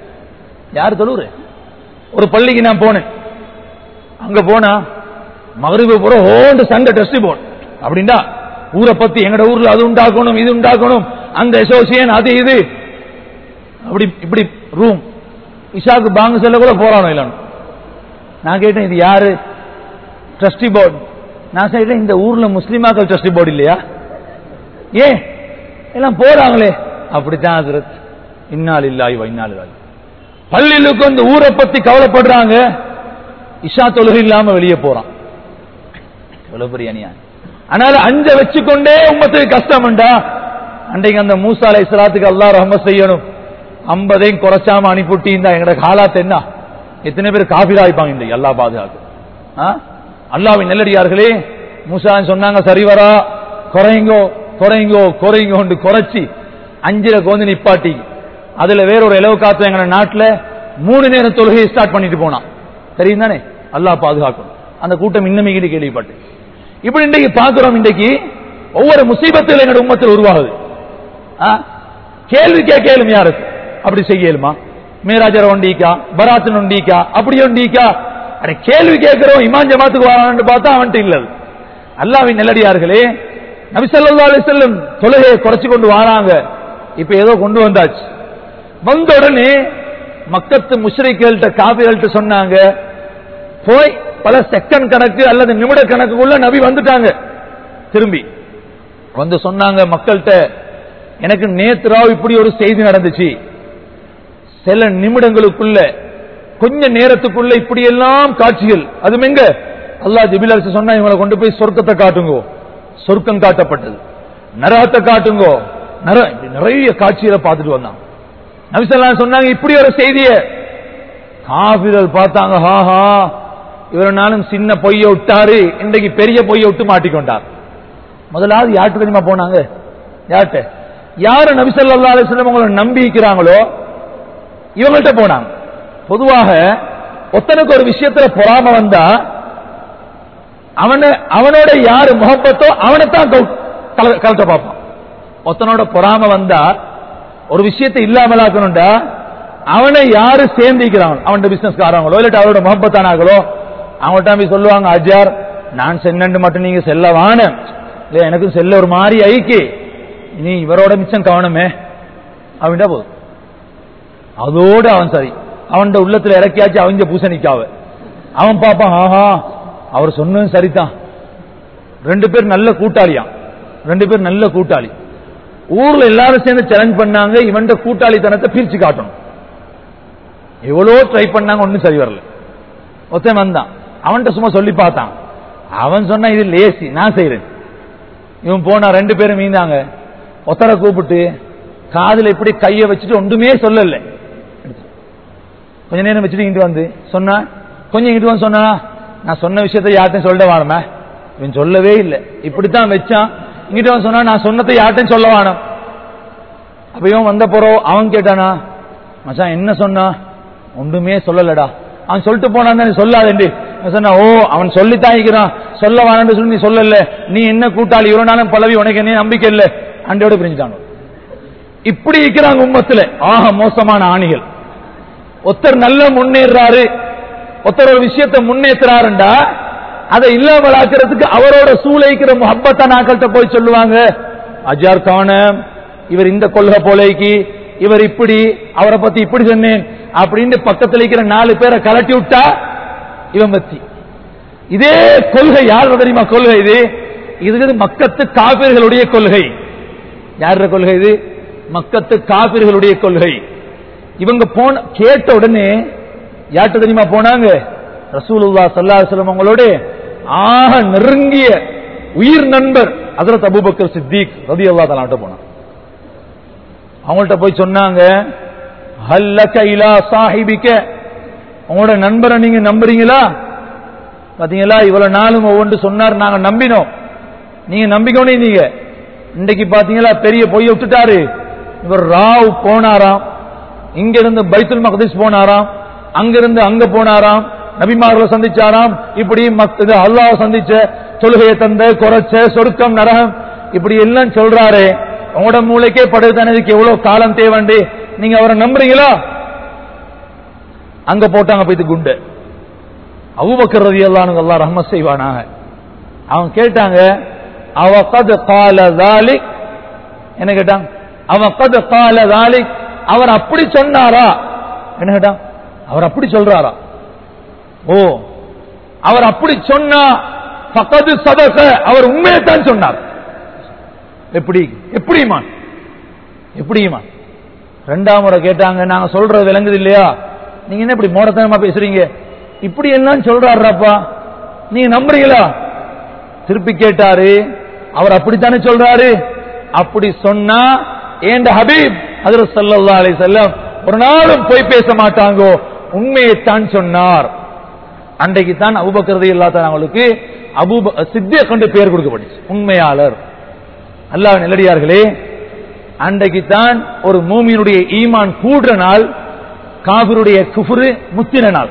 யார் தொழுவுரு ஒரு பள்ளிக்கு நான் போனேன் அங்க போனா மகரிபு பூரா ஓண்டு சண்டை டெஸ்ட் போர்டு அப்படின்னா ஊரை பத்தி எங்கட ஊர்ல அது உண்டாக்கணும் இது உண்டாக்கணும் அந்த அசோசியேஷன் அது இது அப்படி இப்படி ரூம் இஷாக்கு பாங்க செல்ல கூட போறானோ இல்லைன்னு நான் கேட்டேன் இது யாரு ட்ரஸ்டி போர்டு நான் சொல்லிட்டேன் இந்த ஊர்ல முஸ்லிமாக்கள் ட்ரஸ்டி போர்டு இல்லையா ஏ எல்லாம் போறாங்களே அப்படித்தான் ஹசரத் இன்னால் இல்லாய் இன்னால் இல்லாய் பள்ளியிலுக்கு அந்த ஊரை பத்தி கவலைப்படுறாங்க இஷா தொழுகை இல்லாம வெளியே போறான் எவ்வளவு பெரிய அநியாயம் அதனால அஞ்ச வச்சுக்கொண்டே உம்மத்துக்கு கஷ்டம்டா அன்றைக்கு அந்த மூசா அலை சலாத்துக்கு அல்லா ரஹம செய்யணும் ஐம்பதையும் குறைச்சாம அனுப்பிவிட்டி இந்த எங்கட காலாத்து என்ன எத்தனை பேர் காபிராய்ப்பாங்க இன்றைக்கு எல்லா பாதுகாப்பு அல்லாவின் நெல்லடியார்களே மூசா சொன்னாங்க சரிவரா குறைங்கோ குறைங்கோ குறைங்கோண்டு குறைச்சி அஞ்சில கோந்து நிப்பாட்டி அதுல வேற ஒரு இலவு காத்து எங்க நாட்டுல மூணு நேரம் தொழுகையை ஸ்டார்ட் பண்ணிட்டு போனான் தெரியும் தானே அல்லாஹ் பாதுகாக்கணும் அந்த கூட்டம் இன்னமைக்கு கேள்விப்பட்டு இப்படி இன்றைக்கு பார்க்கிறோம் இன்றைக்கு ஒவ்வொரு முசீபத்தில் எங்க உம்மத்தில் உருவாகுது ஆ? கேள்வி கேட்கலும் யாருக்கு அப்படி செய்யலுமா மேராஜர் ஒண்டிக்கா பராத்தன் ஒண்டிக்கா அப்படி ஒண்டிக்கா அட கேள்வி கேட்கிறோம் இமான் ஜமாத்துக்கு வரான்னு பார்த்தா அவன்ட்டு இல்லது அல்லாவின் நெல்லடியார்களே நபி ஸல்லல்லாஹு அலைஹி வஸல்லம் தொழுகையை குறைச்சு கொண்டு வராங்க இப்ப ஏதோ கொண்டு வந்தாச்சு வந்த உடனே மக்கத்து முஷ்ரிக்கள்கிட்ட காபிகள்கிட்ட சொன்னாங்க போய் பல செகண்ட் கணக்கு அல்லது நிமிட கணக்குக்குள்ள நபி வந்துட்டாங்க திரும்பி வந்து சொன்னாங்க மக்கள்கிட்ட எனக்கு நேத்ராவ் இப்படி ஒரு செய்தி நடந்துச்சு சில நிமிடங்களுக்குள்ள கொஞ்ச நேரத்துக்குள்ள இப்படி எல்லாம் காட்சிகள் அதுவும் எங்க அல்லாஹ் ஜிபில் அரசு சொன்னா இவங்களை கொண்டு போய் சொர்க்கத்தை காட்டுங்கோ சொர்க்கம் காட்டப்பட்டது நரகத்தை காட்டுங்கோ நர இப்படி நிறைய காட்சிகளை பார்த்துட்டு வந்தான் நபிசல்லாம் சொன்னாங்க இப்படி ஒரு செய்திய காபிரல் பார்த்தாங்க ஹாஹா இவரனாலும் சின்ன பொய்ய விட்டாரு இன்றைக்கு பெரிய பொய்ய விட்டு மாட்டிக்கொண்டார் முதலாவது யார்கிட்ட தெரியுமா போனாங்க யார்கிட்ட யாரு நபிசல்லா அலிஸ்லம் உங்களை நம்பிக்கிறாங்களோ இவங்கள்ட்ட போனாங்க பொதுவாக ஒத்தனுக்கு ஒரு விஷயத்துல பொறாம வந்தா அவனை அவனோட யாரு முகப்பத்தோ அவனைத்தான் கல- கலட்ட பார்ப்பான் ஒத்தனோட பொறாம வந்தா ஒரு விஷயத்தை இல்லாமலாக்கணும்டா அவனை யாரு சேர்ந்திக்கிறான் அவன் பிசினஸ்காரங்களோ இல்லாட்டி அவரோட முகப்பத்தானாங்களோ அவங்கள்ட்ட போய் சொல்லுவாங்க அஜார் நான் சென்னண்டு மட்டும் நீங்க செல்ல வான இல்ல எனக்கும் செல்ல ஒரு மாதிரி ஐக்கி நீ இவரோட மிச்சம் கவனமே அப்படின்டா போதும் அதோட அவன் சரி அவன் உள்ளத்துல இறக்கியாச்சு அவங்க பூசணிக்காவ அவன் பாப்பான் ஆஹா அவர் சொன்னதும் சரிதான் ரெண்டு பேர் நல்ல கூட்டாளியாம் ரெண்டு பேர் நல்ல கூட்டாளி ஊர்ல எல்லாரும் சேர்ந்து சேலஞ்ச் பண்ணாங்க இவன் கூட்டாளித்தனத்தை பிரிச்சு காட்டணும் எவ்வளோ ட்ரை பண்ணாங்க ஒன்னும் சரி வரல ஒருத்தன் வந்தான் அவன்கிட்ட சும்மா சொல்லி பார்த்தான் அவன் சொன்னா இது லேசி நான் செய்யறேன் இவன் போனா ரெண்டு பேரும் மீந்தாங்க ஒத்தரை கூப்பிட்டு காதுல இப்படி கைய வச்சுட்டு ஒன்றுமே சொல்லல கொஞ்ச நேரம் வச்சுட்டு இங்கிட்டு வந்து சொன்னா கொஞ்சம் இங்கிட்டு வந்து சொன்னா நான் சொன்ன விஷயத்தை யார்ட்டையும் சொல்ல வேணுமே இவன் சொல்லவே இல்லை இப்படித்தான் வச்சான் இங்கிட்ட வந்து சொன்னா நான் சொன்னதை யார்ட்டையும் சொல்ல வேணும் அப்ப இவன் வந்த போறோம் அவன் கேட்டானா மச்சான் என்ன சொன்னா ஒன்றுமே சொல்லலடா அவன் சொல்லிட்டு போனான் நீ சொல்லாதேண்டி நான் சொன்னா ஓ அவன் சொல்லித்தான் இருக்கிறான் சொல்ல வேணாம்னு சொல்லி நீ சொல்லல நீ என்ன கூட்டாளி இவ்வளவு நாளும் பழவி உனக்கு என்ன நம்பிக்கை இல்ல அண்டையோட பிரிஞ்சுட்டாங்க இப்படி இருக்கிறாங்க உம்மத்துல ஆக மோசமான ஆணிகள் ஒருத்தர் நல்ல முன்னேறாரு ஒருத்தர் ஒரு விஷயத்தை முன்னேற்றாருண்டா அதை இல்லாமலாக்குறதுக்கு அவரோட சூளைக்கிற முகப்பத்த நாக்கள்கிட்ட போய் சொல்லுவாங்க அஜார் கான இவர் இந்த கொள்கை போலைக்கு இவர் இப்படி அவரை பத்தி இப்படி சொன்னேன் அப்படின்னு பக்கத்துல இருக்கிற நாலு பேரை கலட்டி விட்டா இவன் பத்தி இதே கொள்கை யார் தெரியுமா கொள்கை இது இது மக்கத்து காபிர்களுடைய கொள்கை யார கொள்கை இது மக்கத்து காபிர்களுடைய கொள்கை இவங்க போன கேட்ட உடனே யார்கிட்ட தெரியுமா போனாங்க ரசூலுல்லா சல்லாஹம் அவங்களோட ஆக நெருங்கிய உயிர் நண்பர் ஹசரத் அபூபக்கர் சித்திக் ரதி அல்லா தலான்ட்ட போனான் அவங்கள்ட்ட போய் சொன்னாங்க ஹல்லக இலா சாஹிபிக்க உங்களோட நண்பரை நீங்க நம்புறீங்களா பாத்தீங்களா இவ்வளவு நாளும் ஒவ்வொன்று சொன்னார் நாங்க நம்பினோம் நீங்க நம்பிக்கணும் நீங்க இன்னைக்கு பாத்தீங்களா பெரிய பொய்ய விட்டுட்டாரு இவர் ராவ் போனாராம் இங்க இருந்து பைத்துல் மகதீஸ் போனாராம் அங்கிருந்து அங்க போனாராம் நபிமார்களை சந்திச்சாராம் இப்படி மத்த அல்லாஹ் சந்திச்ச தொழுகையை தந்த குறைச்ச சொருக்கம் நரகம் இப்படி எல்லாம் சொல்றாரு உங்களோட மூளைக்கே படுதானதுக்கு எவ்வளவு காலம் தேவைண்டு நீங்க அவரை நம்புறீங்களா அங்க போட்டாங்க போயிட்டு குண்டு அபூபக்கர் ரலியல்லாஹு அல்லாஹ் ரஹ்மத் செய்வானாக அவங்க கேட்டாங்க அவ கது கால தாலிக் என்ன கேட்டாங்க அவ கது கால தாலிக் அவர் அப்படி சொன்னாரா என்ன கேட்டான் அவர் அப்படி சொல்றாரா ஓ அவர் அப்படி சொன்னா பக்கத்து சதக அவர் உண்மையைத்தான் சொன்னார் எப்படி எப்படிமா எப்படிமா ரெண்டாம் முறை கேட்டாங்க நாங்க சொல்றது விளங்குது இல்லையா நீங்க என்ன இப்படி மோடத்தனமா பேசுறீங்க இப்படி எல்லாம் சொல்றாருப்பா நீங்க நம்புறீங்களா திருப்பி கேட்டாரு அவர் அப்படித்தானே சொல்றாரு அப்படி சொன்னா ஏண்ட ஹபீப் அதில் சல்லல்லா அலை செல்லம் ஒரு நாளும் போய் பேச மாட்டாங்கோ உண்மையைத்தான் சொன்னார் அன்றைக்கு தான் அபுபக்கரதி இல்லாத அவங்களுக்கு அபு சித்திய கொண்டு பெயர் கொடுக்கப்பட்டுச்சு உண்மையாளர் அல்லாஹ் நெல்லடியார்களே அன்றைக்கு தான் ஒரு மூமியினுடைய ஈமான் கூடுற நாள் காபிருடைய குஃபுரு முத்தின நாள்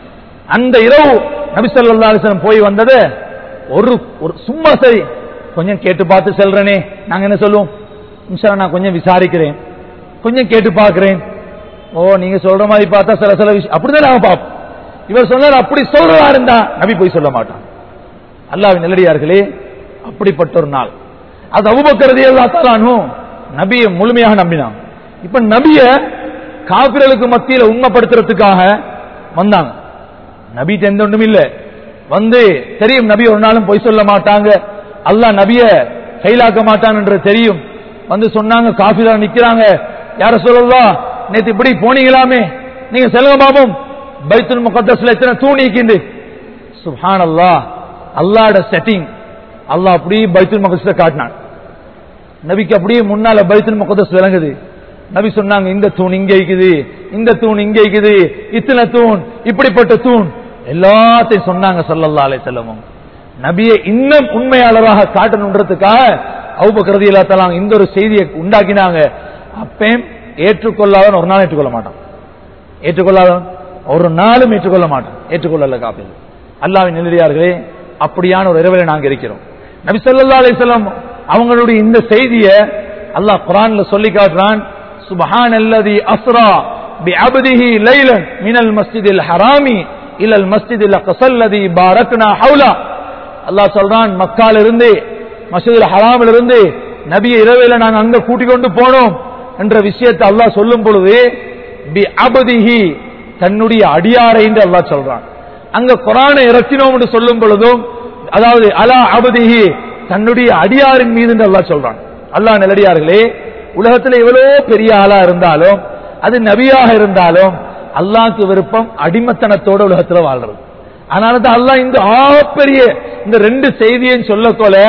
அந்த இரவு நபிசல்லா அலிஸ்லம் போய் வந்தது ஒரு ஒரு சும்மா சரி கொஞ்சம் கேட்டு பார்த்து செல்றனே நாங்க என்ன சொல்லுவோம் இன்ஷா நான் கொஞ்சம் விசாரிக்கிறேன் கொஞ்சம் கேட்டு பார்க்கிறேன் ஓ நீங்க சொல்ற மாதிரி பார்த்தா சில சில விஷயம் அப்படிதான் நாம பார்ப்போம் இவர் சொன்னார் அப்படி சொல்றதா இருந்தா நபி போய் சொல்ல மாட்டான் அல்லாவின் நெல்லடியார்களே அப்படிப்பட்ட ஒரு நாள் அது அவுபக்கரதி எல்லாத்தாலும் நபியை முழுமையாக நம்பினான் இப்ப நபிய காபிரலுக்கு மத்தியில உண்மைப்படுத்துறதுக்காக வந்தாங்க நபி எந்த ஒன்றும் இல்ல வந்து தெரியும் நபி ஒரு நாளும் பொய் சொல்ல மாட்டாங்க அல்லாஹ் நபிய கைலாக்க மாட்டான் என்று தெரியும் வந்து சொன்னாங்க காபிரா நிக்கிறாங்க யார சொல்லலாம் நேத்து இப்படி போனீங்களாமே நீங்க செல்லுங்க பாபம் பைத்துல் முகத்தஸ்ல எத்தனை தூணிக்கிண்டு சுஹான் அல்லாஹ் அல்லாட செட்டிங் அல்லாஹ் அப்படியே பைத்துல் முகத்தஸ்ல காட்டினான் நபிக்கு அப்படியே முன்னால பைத்துல் முகத்தஸ் விளங்குது நபி சொன்னாங்க இந்த தூண் இங்க இருக்குது இந்த தூண் இங்க இருக்குது இத்தனை தூண் இப்படிப்பட்ட தூண் எல்லாத்தையும் சொன்னாங்க சல்லல்லா அலை செல்லமும் நபியை இன்னும் உண்மையாளராக காட்டணுன்றதுக்காக அவுபக்கரதி இல்லாத்தலாம் இந்த ஒரு செய்தியை உண்டாக்கினாங்க அப்பயும் ஏற்றுக்கொள்ளாதவன் ஒரு நாள் ஏற்றுக்கொள்ள மாட்டான் ஏற்றுக்கொள்ளாதவன் ஒரு நாளும் ஏற்றுக்கொள்ள மாட்டான் ஏற்றுக்கொள்ளல காப்பில் அல்லாவின் நிலையார்களே அப்படியான ஒரு இரவில் நாங்க இருக்கிறோம் நபி சொல்லா அலிசல்லாம் அவங்களுடைய இந்த செய்தியை அல்லாஹ் குரான்ல சொல்லி காட்டுறான் சுபஹான் அல்லதி அஸ்ரா بعبده ليلا من المسجد الحرام الى المسجد الاقصى الذي باركنا حوله அல்லாஹ் சொல்றான் மக்கால இருந்து மஸ்ஜிதுல் ஹராமில் இருந்து நபியை இரவையில நாங்க அங்க கூட்டிக் கொண்டு போனோம் என்ற விஷயத்தை அல்லாஹ் சொல்லும் பொழுது பி அபதிஹி தன்னுடைய அடியாரை என்று அல்லாஹ் சொல்றான் அங்க குரானை இறக்கினோம் என்று சொல்லும் பொழுதும் அதாவது அலா அபதிஹி தன்னுடைய அடியாரின் மீது என்று அல்லாஹ் சொல்றான் அல்லாஹ் நல்லடியார்களே உலகத்தில் எவ்வளவு பெரிய ஆளா இருந்தாலும் அது நபியாக இருந்தாலும் அல்லாஹ்க்கு விருப்பம் அடிமத்தனத்தோட உலகத்துல வாழ்றது அதனால தான் அல்லாஹ் இந்த ஆப்பெரிய இந்த ரெண்டு செய்தியும் சொல்லக்கோல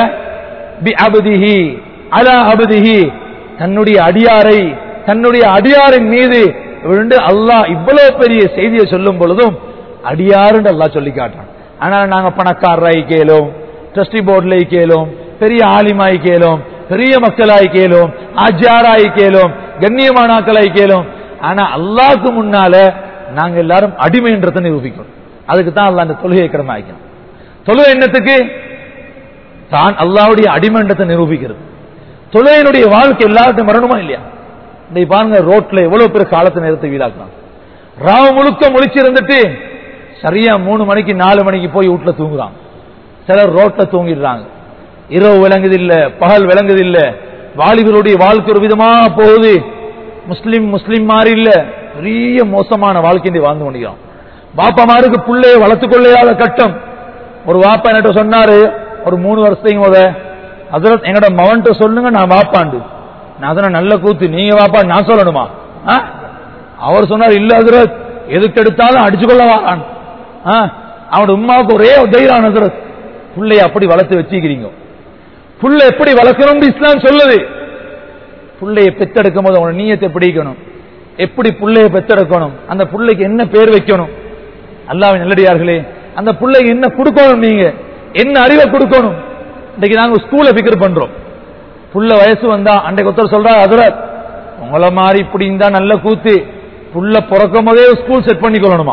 பி அபதிஹி அலா அபதிஹி தன்னுடைய அடியாரை தன்னுடைய அடியாரின் மீது விழுந்து அல்லாஹ் இவ்வளவு பெரிய செய்தியை சொல்லும் பொழுதும் அடியாருன்னு அல்லாஹ் சொல்லி காட்டுறான் ஆனா நாங்க பணக்காரராய் கேளும் ட்ரஸ்டி போர்டில் கேளும் பெரிய ஆலிமாய் கேளும் பெரிய மக்களாய் கேளும் ஆஜாராய் கேளும் கண்ணியமானாக்களாய் கேளும் ஆனா அல்லாஹ்க்கு முன்னால நாங்க எல்லாரும் அடிமைன்றதை நிரூபிக்கணும் அதுக்கு தான் அல்லாஹ் அந்த தொழுகை கிரமாக்கணும் தொழுகை என்னத்துக்கு தான் அல்லாவுடைய அடிமன்றத்தை நிரூபிக்கிறது தொழுகையினுடைய வாழ்க்கை எல்லாருக்கும் வரணுமா இல்லையா இந்த பாருங்க ரோட்ல எவ்வளவு பேர் காலத்தை நேரத்தை வீடாக்கலாம் ராவ முழுக்க முழிச்சிருந்துட்டு சரியா மூணு மணிக்கு நாலு மணிக்கு போய் வீட்டுல தூங்குறாங்க சிலர் ரோட்ல தூங்கிடுறாங்க இரவு விளங்குது இல்ல பகல் விளங்குது இல்ல வாலிபருடைய வாழ்க்கை ஒரு விதமா போகுது முஸ்லிம் முஸ்லிம் மாதிரி இல்ல பெரிய மோசமான வாழ்க்கை வாழ்ந்து கொண்டிருக்கிறோம் பாப்பாமாருக்கு பிள்ளைய வளர்த்துக் கொள்ளையாத கட்டம் ஒரு வாப்பா என்கிட்ட சொன்னாரு ஒரு மூணு வருஷத்தையும் போத அதில் எங்கட மவன்கிட்ட சொல்லுங்க நான் வாப்பாண்டு நான் அதன நல்ல கூத்து நீங்க வாப்பா நான் சொல்லணுமா ஆ? அவர் சொன்னார் இல்ல ஹசரத் எதுக்கு எடுத்தாலும் அடிச்சுக்கொள்ள வாரான் ஆ? அவனோட உமாவுக்கு ஒரே தைரான் ஹசரத் புள்ளைய அப்படி வளர்த்து வச்சுக்கிறீங்க புள்ள எப்படி வளர்க்கணும்னு இஸ்லாம் சொல்லுது புள்ளைய பெத்தெடுக்கும் போது அவனோட நீயத்தை பிடிக்கணும் எப்படி புள்ளைய பெத்தெடுக்கணும் அந்த புள்ளைக்கு என்ன பேர் வைக்கணும் அல்லாவின் நல்லடியார்களே அந்த பிள்ளைக்கு என்ன கொடுக்கணும் நீங்க என்ன அறிவை கொடுக்கணும் இன்னைக்கு நாங்க ஸ்கூல்ல பிக்கர் பண்றோம் புள்ள வயசு வந்தா அன்றைக்கு ஒருத்தர் சொல்றா அதுல உங்களை மாதிரி இப்படி இருந்தா நல்ல கூத்து புள்ள பிறக்கும் போதே ஸ்கூல் செட் பண்ணிக்கொள்ளணுமா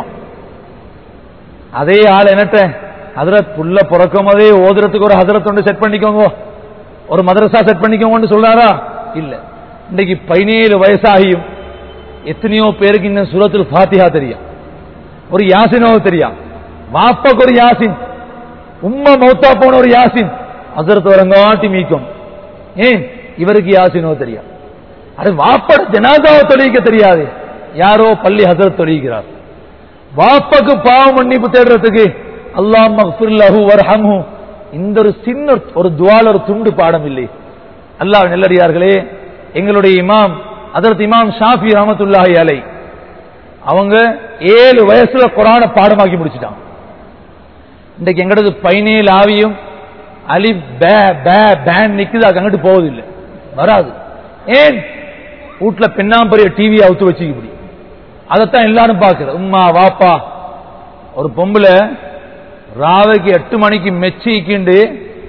அதே ஆள் என்னட்ட ஹதரத் புள்ள பிறக்கும் போதே ஓதுறதுக்கு ஒரு ஹதரத் ஒன்று செட் பண்ணிக்கோங்க ஒரு மதரசா செட் பண்ணிக்கோங்கன்னு சொல்றாரா இல்ல இன்னைக்கு பதினேழு வயசாகியும் எத்தனையோ பேருக்கு இன்னும் சூரத்துல் ஃபாத்திஹா தெரியும் ஒரு யாசினோ தெரியும் வாப்பக்கு ஒரு யாசின் உம்மா மௌத்தா போன ஒரு யாசின் ஹசரத் வரங்காட்டி மீக்கும் ஏன் இவருக்கு யாசினோ தெரியும் அது வாப்பட ஜனாதாவை தொழிக்க தெரியாது யாரோ பள்ளி ஹசரத் தொழிக்கிறார் வாப்பக்கு பாவ மன்னிப்பு தேடுறதுக்கு அல்லாஹ் மக்ஃபிர்லஹு வர்ஹம்ஹு இந்த ஒரு சின்ன ஒரு துவால ஒரு துண்டு பாடம் இல்லை அல்லாஹ் நெல்லடியார்களே எங்களுடைய இமாம் அதற்கு இமாம் ஷாஃபி ரஹமத்துல்லாஹி அலை அவங்க ஏழு வயசுல குரான பாடமாக்கி முடிச்சிட்டாங்க இன்றைக்கு எங்கடது பதினேழு ஆவியும் அலி பே பே பேன் நிக்குது அது அங்கிட்டு போவதில்லை வராது ஏன் வீட்டுல பெண்ணாம்பரிய டிவி அவுத்து வச்சு இப்படி அதைத்தான் எல்லாரும் பாக்குறது உம்மா வாப்பா ஒரு பொம்பளை ராவைக்கு எட்டு மணிக்கு மெச்சிக்கிண்டு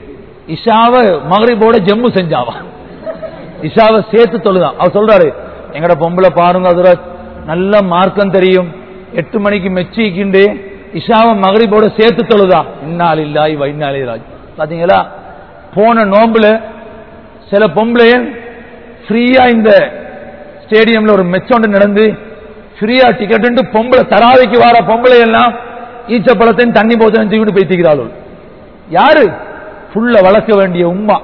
இஷாவை மகரிபோட ஜம்மு செஞ்சாவா இஷாவை சேர்த்து தொழுதான் அவர் சொல்றாரு எங்கட பொம்பளை பாருங்க அதுல நல்ல மார்க்கம் தெரியும் எட்டு மணிக்கு மெச்சிக்கிண்டு இஷாவை மகரிபோட சேர்த்து தொழுதா இன்னால் இல்லாய் வைநாளி ராஜ் பாத்தீங்களா போன நோம்புல சில பொம்பளைய ஃப்ரீயா இந்த ஸ்டேடியம்ல ஒரு மெச்சோண்டு நடந்து ஃப்ரீயா டிக்கெட் பொம்பளை தராவிக்கு வர பொம்பளை எல்லாம் ஈச்ச பழத்தையும் தண்ணி போத்தனையும் தூக்கிட்டு போய் தீக்கிறாள் யாரு புல்ல வளர்க்க வேண்டிய உம்மா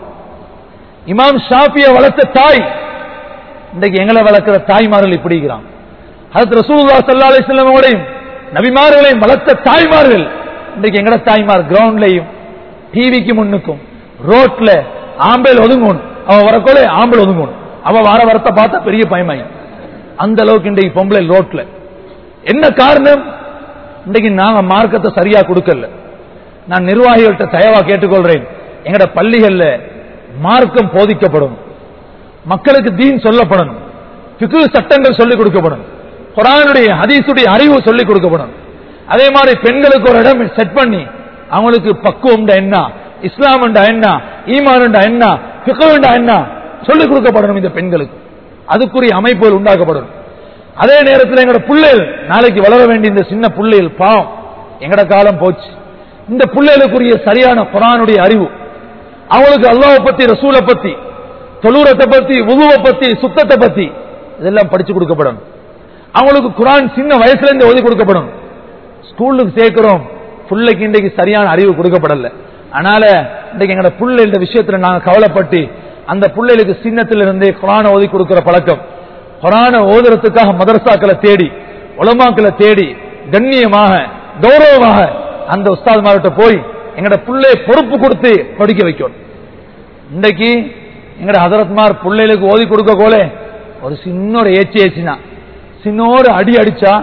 இமாம் ஷாஃபிய வளர்த்த தாய் இன்றைக்கு எங்களை வளர்க்கிற தாய்மார்கள் இப்படிக்கிறான் அது ரசூல்லா சல்லா அலிஸ்லமோடையும் நபிமார்களையும் வளர்த்த தாய்மார்கள் இன்றைக்கு எங்கட தாய்மார் கிரவுண்ட்லையும் டிவிக்கு முன்னுக்கும் ரோட்ல ஆம்பேல் ஒதுங்கணும் அவ வரக்கோல ஆம்பல் ஒதுங்கணும் அவ வர வரத்த பார்த்தா பெரிய பயமாயி அந்த அளவுக்கு இன்றைக்கு பொம்பளை ரோட்ல என்ன காரணம் இன்றைக்கு நாங்க மார்க்கத்தை சரியா கொடுக்கல நான் நிர்வாகிகள்கிட்ட தயவா கேட்டுக்கொள்றேன் எங்கட பள்ளிகள்ல மார்க்கம் போதிக்கப்படும் மக்களுக்கு தீன் சொல்லப்படணும் பிக்கு சட்டங்கள் சொல்லிக் கொடுக்கப்படும் குரானுடைய ஹதீசுடைய அறிவு சொல்லிக் கொடுக்கப்படும் அதே மாதிரி பெண்களுக்கு ஒரு இடம் செட் பண்ணி அவங்களுக்கு பக்குவம் என்ன இஸ்லாம் என்ன ஈமான் என்ன பிக்குண்டா என்ன சொல்லிக் கொடுக்கப்படணும் இந்த பெண்களுக்கு அதுக்குரிய அமைப்புகள் உண்டாக்கப்படணும் அதே நேரத்தில் எங்கட பிள்ளைகள் நாளைக்கு வளர வேண்டிய இந்த சின்ன பிள்ளைகள் பாவம் எங்கட காலம் போச்சு இந்த பிள்ளைகளுக்குரிய சரியான குரானுடைய அறிவு அவங்களுக்கு அல்லாவை பத்தி ரசூலை பத்தி தொழுரத்தை பத்தி உதுவை பத்தி சுத்தத்தை பத்தி இதெல்லாம் படிச்சு கொடுக்கப்படணும் அவங்களுக்கு குரான் சின்ன வயசுல இருந்து ஓதி கொடுக்கப்படும் ஸ்கூலுக்கு சேர்க்கிறோம் பிள்ளைக்கு இன்றைக்கு சரியான அறிவு கொடுக்கப்படல அதனால இன்றைக்கு எங்களோட புள்ள இந்த விஷயத்துல நாங்க கவலைப்பட்டு அந்த பிள்ளைகளுக்கு சின்னத்திலிருந்தே இருந்தே குரான ஓதி கொடுக்கிற பழக்கம் குரான ஓதுறதுக்காக மதரசாக்களை தேடி உலமாக்களை தேடி கண்ணியமாக கௌரவமாக அந்த உஸ்தாத்மார்கிட்ட போய் எங்கட புள்ளைய பொறுப்பு கொடுத்து படிக்க வைக்கணும் இன்றைக்கு எங்கட ஹதரத்மார் பிள்ளைகளுக்கு ஓதி கொடுக்க போல ஒரு சின்ன ஒரு ஏச்சி ஏச்சினா சின்னோடு அடி அடிச்சா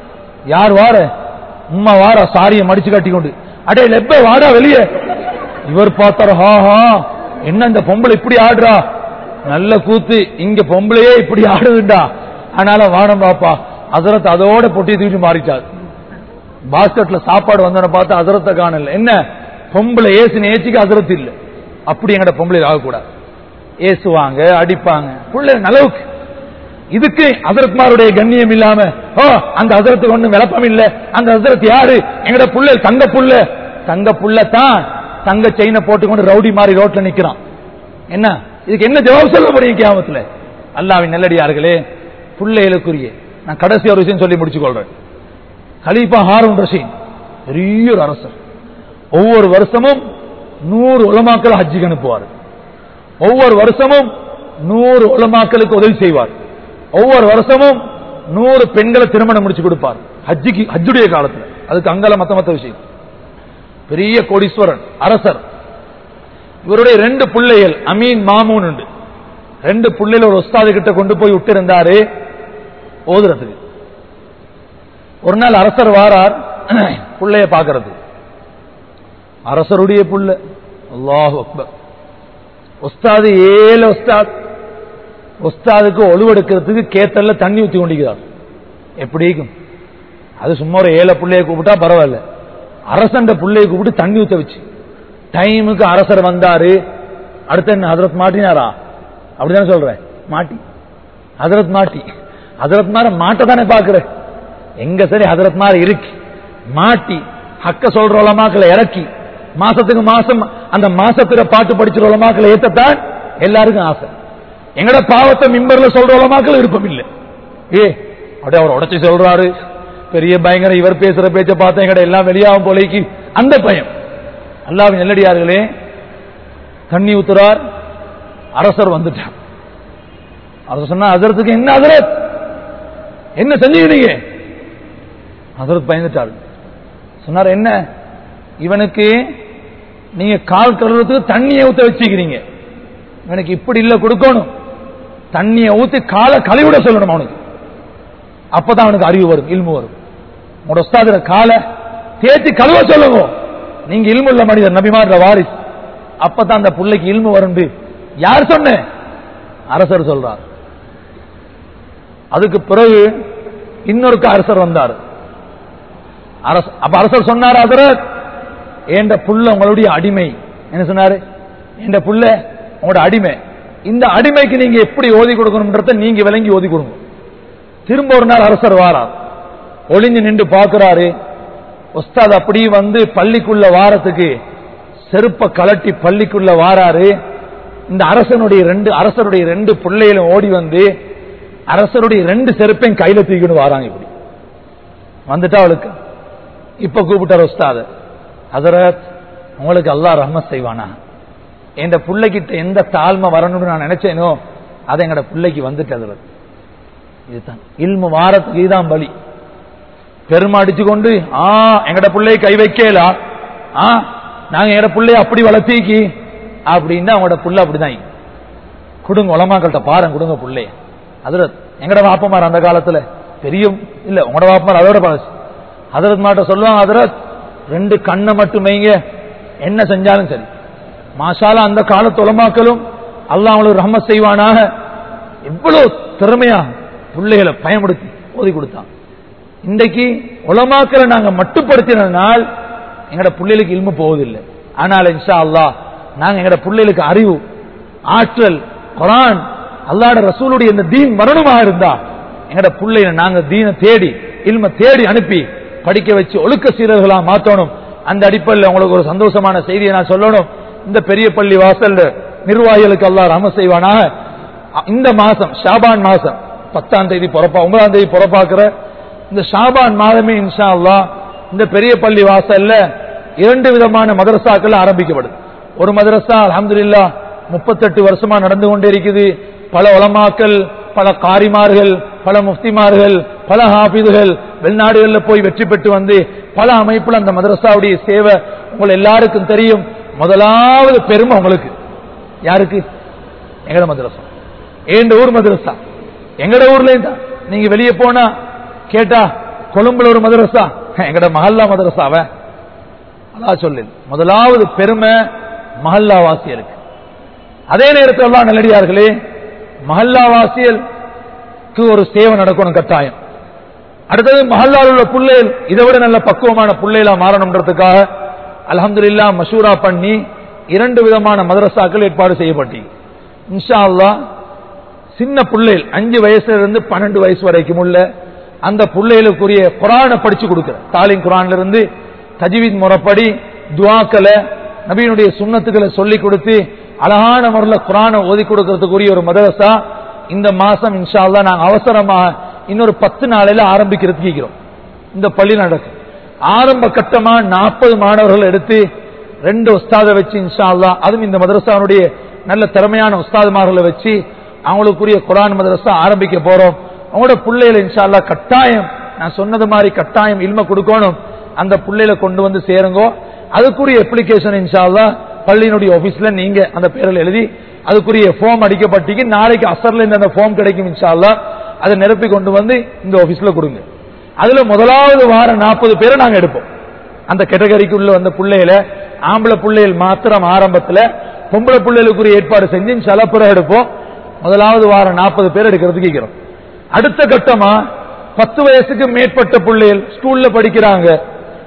யார் வார உம்மா வார சாரியை மடிச்சு கட்டி கொண்டு அடே லெப்ப வாடா வெளியே இவர் பார்த்தாரு ஹா ஹா என்ன இந்த பொம்பளை இப்படி ஆடுறா நல்ல கூத்து இங்க பொம்பளையே இப்படி ஆடுதுண்டா அதனால வாடம் பாப்பா அசரத் அதோட பொட்டி தூக்கி மாறிட்டார் பாஸ்கெட்ல சாப்பாடு வந்தவன பார்த்து அசரத்தை காணல என்ன பொம்பளை ஏசுன ஏச்சிக்கு அசரத்து இல்ல அப்படி எங்கட பொம்பளை ஆகக்கூடாது ஏசுவாங்க அடிப்பாங்க பிள்ளை நலவுக்கு இதுக்கு அசரத்மாருடைய கண்ணியம் இல்லாம ஓ அந்த அசரத்துக்கு ஒண்ணும் விளப்பம் இல்ல அந்த அசரத் யாரு எங்கட புள்ள தங்க புள்ள தங்க புள்ள தான் தங்க செயினை போட்டுக்கொண்டு ரவுடி மாதிரி ரோட்ல நிக்கிறான் என்ன இதுக்கு என்ன ஜவாப் சொல்ல முடியும் கியாமத்துல அல்லாவின் நெல்லடியார்களே பிள்ளைகளுக்குரிய நான் கடைசி ஒரு விஷயம் சொல்லி முடிச்சு கொள்றேன் கலீஃபா ஹாரூன் ரஷீன் பெரிய ஒரு அரசர் ஒவ்வொரு வருஷமும் நூறு உலமாக்கள் ஹஜ்ஜிக்கு அனுப்புவார் ஒவ்வொரு வருஷமும் நூறு உலமாக்களுக்கு உதவி செய்வார் ஒவ்வொரு வருஷமும் நூறு பெண்களை திருமணம் முடிச்சு கொடுப்பார் ஹஜ்ஜிக்கு ஹஜ்ஜுடைய காலத்துல அதுக்கு அங்கல மத்த மத்த விஷயம் பெரிய கோடீஸ்வரன் அரசர் இவருடைய ரெண்டு பிள்ளைகள் அமீன் மாமூன் உண்டு ரெண்டு பிள்ளைகள் ஒரு உஸ்தாது கிட்ட கொண்டு போய் விட்டு இருந்தாரு ஓதுறதுக்கு ஒரு நாள் அரசர் வாரார் பிள்ளைய பாக்குறது அரசருடைய புள்ள அல்லாஹ் அக்பர் உஸ்தாது ஏழு உஸ்தாத் உஸ்தாதுக்கு ஒழுவெடுக்கிறதுக்கு கேத்தல்ல தண்ணி ஊத்தி கொண்டிருக்கிறார் எப்படி இருக்கும் அது சும்மா ஒரு ஏழை பிள்ளைய கூப்பிட்டா பரவாயில்ல அரசண்ட பிள்ளையை கூப்பிட்டு தண்ணி ஊத்த வச்சு டைமுக்கு அரசர் வந்தாரு அடுத்து என்ன ஹதரத் மாட்டினாரா அப்படிதானே சொல்றேன் மாட்டி ஹதரத் மாட்டி ஹதரத் மார மாட்ட தானே பாக்குற எங்க சரி ஹதரத் மார இருக்கு மாட்டி ஹக்க சொல்ற உலமாக்களை இறக்கி மாசத்துக்கு மாசம் அந்த மாசத்துல பாட்டு படிச்சுற உலமாக்களை ஏத்தத்தான் எல்லாருக்கும் ஆசை எங்கட பாவத்தை மிம்பர்ல சொல்ற உலமாக்கள் விருப்பம் இல்லை ஏ அப்படியே அவர் உடச்சி சொல்றாரு பெரிய பயங்கர இவர் பேசுற பேச்ச பார்த்தா எங்கட எல்லாம் வெளியாகும் போலைக்கு அந்த பயம் அல்லாவின் நெல்லடியார்களே தண்ணி ஊத்துறார் அரசர் வந்துட்டார் அரசர் சொன்னா அதரத்துக்கு என்ன அதரத் என்ன செஞ்சீங்க அதரத் பயந்துட்டார் சொன்னார் என்ன இவனுக்கு நீங்க கால் கழுவுறதுக்கு தண்ணியை ஊத்த வச்சுக்கிறீங்க இவனுக்கு இப்படி இல்ல கொடுக்கணும் தண்ணியை ஊத்தி காலை கழுவிட சொல்லணும் அவனுக்கு அப்பதான் அவனுக்கு அறிவு வரும் இல்மு வரும் உங்களோட உஸ்தாதுல காலை தேத்தி கழுவ சொல்லுங்க நீங்க இல்முள்ள மனிதர் நபிமார் வாரிஸ் அப்பதான் அந்த புள்ளைக்கு இல்மு வரும் யார் சொன்ன அரசர் சொல்றார் அதுக்கு பிறகு இன்னொருக்கு அரசர் வந்தார் அரச- அப்ப அரசர் சொன்னார் அதரத் என்ற புள்ள உங்களுடைய அடிமை என்ன சொன்னாரு என்ற புள்ள உங்களோட அடிமை இந்த அடிமைக்கு நீங்க எப்படி ஓதி கொடுக்கணும்ன்றத நீங்க விளங்கி ஓதி கொடுங்க திரும்ப ஒரு நாள் அரசர் வாரார் ஒளிஞ்சு நின்று பார்க்கிறாரு உஸ்தாத் அப்படி வந்து பள்ளிக்குள்ள வாரத்துக்கு செருப்ப கலட்டி பள்ளிக்குள்ள வாராரு இந்த அரசனுடைய ரெண்டு அரசருடைய ரெண்டு பிள்ளைகளும் ஓடி வந்து அரசருடைய ரெண்டு செருப்பையும் கையில தூக்கிட்டு வாராங்க இப்படி வந்துட்டா அவளுக்கு இப்ப கூப்பிட்டார் உஸ்தாத ஹசரத் உங்களுக்கு அல்லாஹ் ரஹ்மத் செய்வானா என் பிள்ளைகிட்ட எந்த தாழ்மை வரணும்னு நான் நினைச்சேனோ அது எங்கட பிள்ளைக்கு வந்துட்டு ஹசரத் இதுதான் இல்மு வாரத்துக்கு இதுதான் பலி பெருமை அடிச்சு கொண்டு ஆ எங்கட பிள்ளையை கை வைக்கலா ஆ நாங்க எங்கட பிள்ளைய அப்படி வளர்த்திக்கி அப்படின்னா அவங்களோட புள்ள அப்படிதான் கொடுங்க உலமாக்கள்கிட்ட பாருங்க கொடுங்க புள்ளைய அதுல எங்கட வாப்பமார் அந்த காலத்துல பெரிய இல்ல உங்களோட வாப்பமார் அதோட பழசு ஹதரத் மாட்ட சொல்லுவாங்க ஹதரத் ரெண்டு கண்ணை மட்டும் வைங்க என்ன செஞ்சாலும் சரி மாஷாலா அந்த காலத்து உலமாக்களும் அல்லாஹ் அவங்களுக்கு ரஹமத் செய்வானாக எவ்வளவு திறமையா பிள்ளைகளை பயன்படுத்தி ஓதி கொடுத்தான் இன்றைக்கு உலமாக்களை நாங்க மட்டுப்படுத்தினால் எங்கட பிள்ளைகளுக்கு இல்மு போவதில்லை ஆனால் இன்ஷா அல்லாஹ் நாங்க எங்கட பிள்ளைகளுக்கு அறிவு ஆற்றல் குரான் அல்லாட ரசூலுடைய இந்த தீன் வரணுமா இருந்தா எங்கட பிள்ளைகளை நாங்க தீனை தேடி இல்ம தேடி அனுப்பி படிக்க வச்சு ஒழுக்க சீரர்களா மாத்தணும் அந்த அடிப்படையில் உங்களுக்கு ஒரு சந்தோஷமான செய்தியை நான் சொல்லணும் இந்த பெரிய பள்ளி வாசல் நிர்வாகிகளுக்கு அல்லாஹ் ரஹம செய்வானாக இந்த மாசம் ஷாபான் மாசம் பத்தாம் தேதி பிறப்பா ஒன்பதாம் தேதி பிறப்பாக்குற இந்த ஷாபான் மாதமே இன்ஷா அல்லாஹ் இந்த பெரிய பள்ளி வாசல்ல இரண்டு விதமான மதரசாக்கள் ஆரம்பிக்கப்படுது ஒரு மதரசா அல்ஹம்துலில்லாஹ் முப்பத்தெட்டு வருஷமா நடந்து கொண்டே இருக்குது பல உலமாக்கள் பல காரிமார்கள் பல முஃப்திமார்கள் பல ஹாபிதுகள் வெளிநாடுகளில் போய் வெற்றி பெற்று வந்து பல அமைப்புல அந்த மதரசாவுடைய சேவை உங்கள் எல்லாருக்கும் தெரியும் முதலாவது பெருமை உங்களுக்கு யாருக்கு எங்கட மதரசா ஏண்ட ஊர் மதரசா எங்கட ஊர்ல தான் நீங்க வெளியே போனா கேட்டா கொழும்புல ஒரு மதரசா எங்கட மஹல்லா மதரசாவ அதான் சொல்லு முதலாவது பெருமை மஹல்லா வாசியலுக்கு அதே நேரத்தில் எல்லாம் நல்லடியார்களே மஹல்லா வாசியலுக்கு ஒரு சேவை நடக்கணும் கட்டாயம் அடுத்தது மஹல்லால் உள்ள பிள்ளைகள் இதை விட நல்ல பக்குவமான பிள்ளைகளா மாறணும்ன்றதுக்காக அல்ஹம்துலில்லா மஷூரா பண்ணி இரண்டு விதமான மதரசாக்கள் ஏற்பாடு செய்யப்பட்டீங்க இன்ஷா அல்லாஹ் சின்ன பிள்ளைகள் அஞ்சு வயசுல இருந்து பன்னெண்டு வயசு வரைக்கும் உள்ள அந்த பிள்ளைகளுக்குரிய குரானை படிச்சு கொடுக்கிற தாலின் குரான்ல இருந்து தஜ்வீத் முறைப்படி துவாக்களை நபியினுடைய சுண்ணத்துக்களை சொல்லி கொடுத்து அழகான முறையில் குரானை ஓதி கொடுக்கறதுக்குரிய ஒரு மதரசா இந்த மாசம் இன்ஷா அல்லாஹ் நாங்க அவசரமா இன்னொரு பத்து நாளையில ஆரம்பிக்கிறதுக்கு இருக்கிறோம் இந்த பள்ளி நடக்கும் ஆரம்ப கட்டமா நாற்பது மாணவர்கள் எடுத்து ரெண்டு உஸ்தாதை வச்சு இன்ஷா அல்லாஹ் அதுவும் இந்த மதரசாவுடைய நல்ல திறமையான உஸ்தாதுமார்களை வச்சு அவங்களுக்குரிய குரான் மதரசா ஆரம்பிக்க போறோம் அவங்களோட பிள்ளைகளை இன்ஷா அல்லாஹ் கட்டாயம் நான் சொன்னது மாதிரி கட்டாயம் இல்ம கொடுக்கணும் அந்த பிள்ளைகளை கொண்டு வந்து சேருங்கோ அதுக்குரிய அப்ளிகேஷன் இன்ஷா அல்லாஹ் பள்ளியினுடைய ஆபீஸ்ல நீங்க அந்த பேரில் எழுதி அதுக்குரிய ஃபார்ம் அடிக்கப்பட்டீங்க நாளைக்கு அசர்ல இந்த அந்த ஃபார்ம் கிடைக்கும் இன்ஷா அல்லாஹ் அதை நிரப்பி கொண்டு வந்து இந்த ஆபீஸ்ல கொடுங்க அதுல முதலாவது வாரம் நாற்பது பேரை நாங்க எடுப்போம் அந்த கேட்டகரிக்குள்ள வந்த பிள்ளைகளை ஆம்பளை பிள்ளைகள் மாத்திரம் ஆரம்பத்துல பொம்பளை பிள்ளைகளுக்குரிய ஏற்பாடு செஞ்சு சில பிற எடுப்போம் முதலாவது வாரம் நாற்பது பேர் எடுக்கிறதுக்கு இருக்கிறோம் அடுத்த கட்டமா பத்து வயசுக்கு மேற்பட்ட பிள்ளைகள் ஸ்கூல்ல படிக்கிறாங்க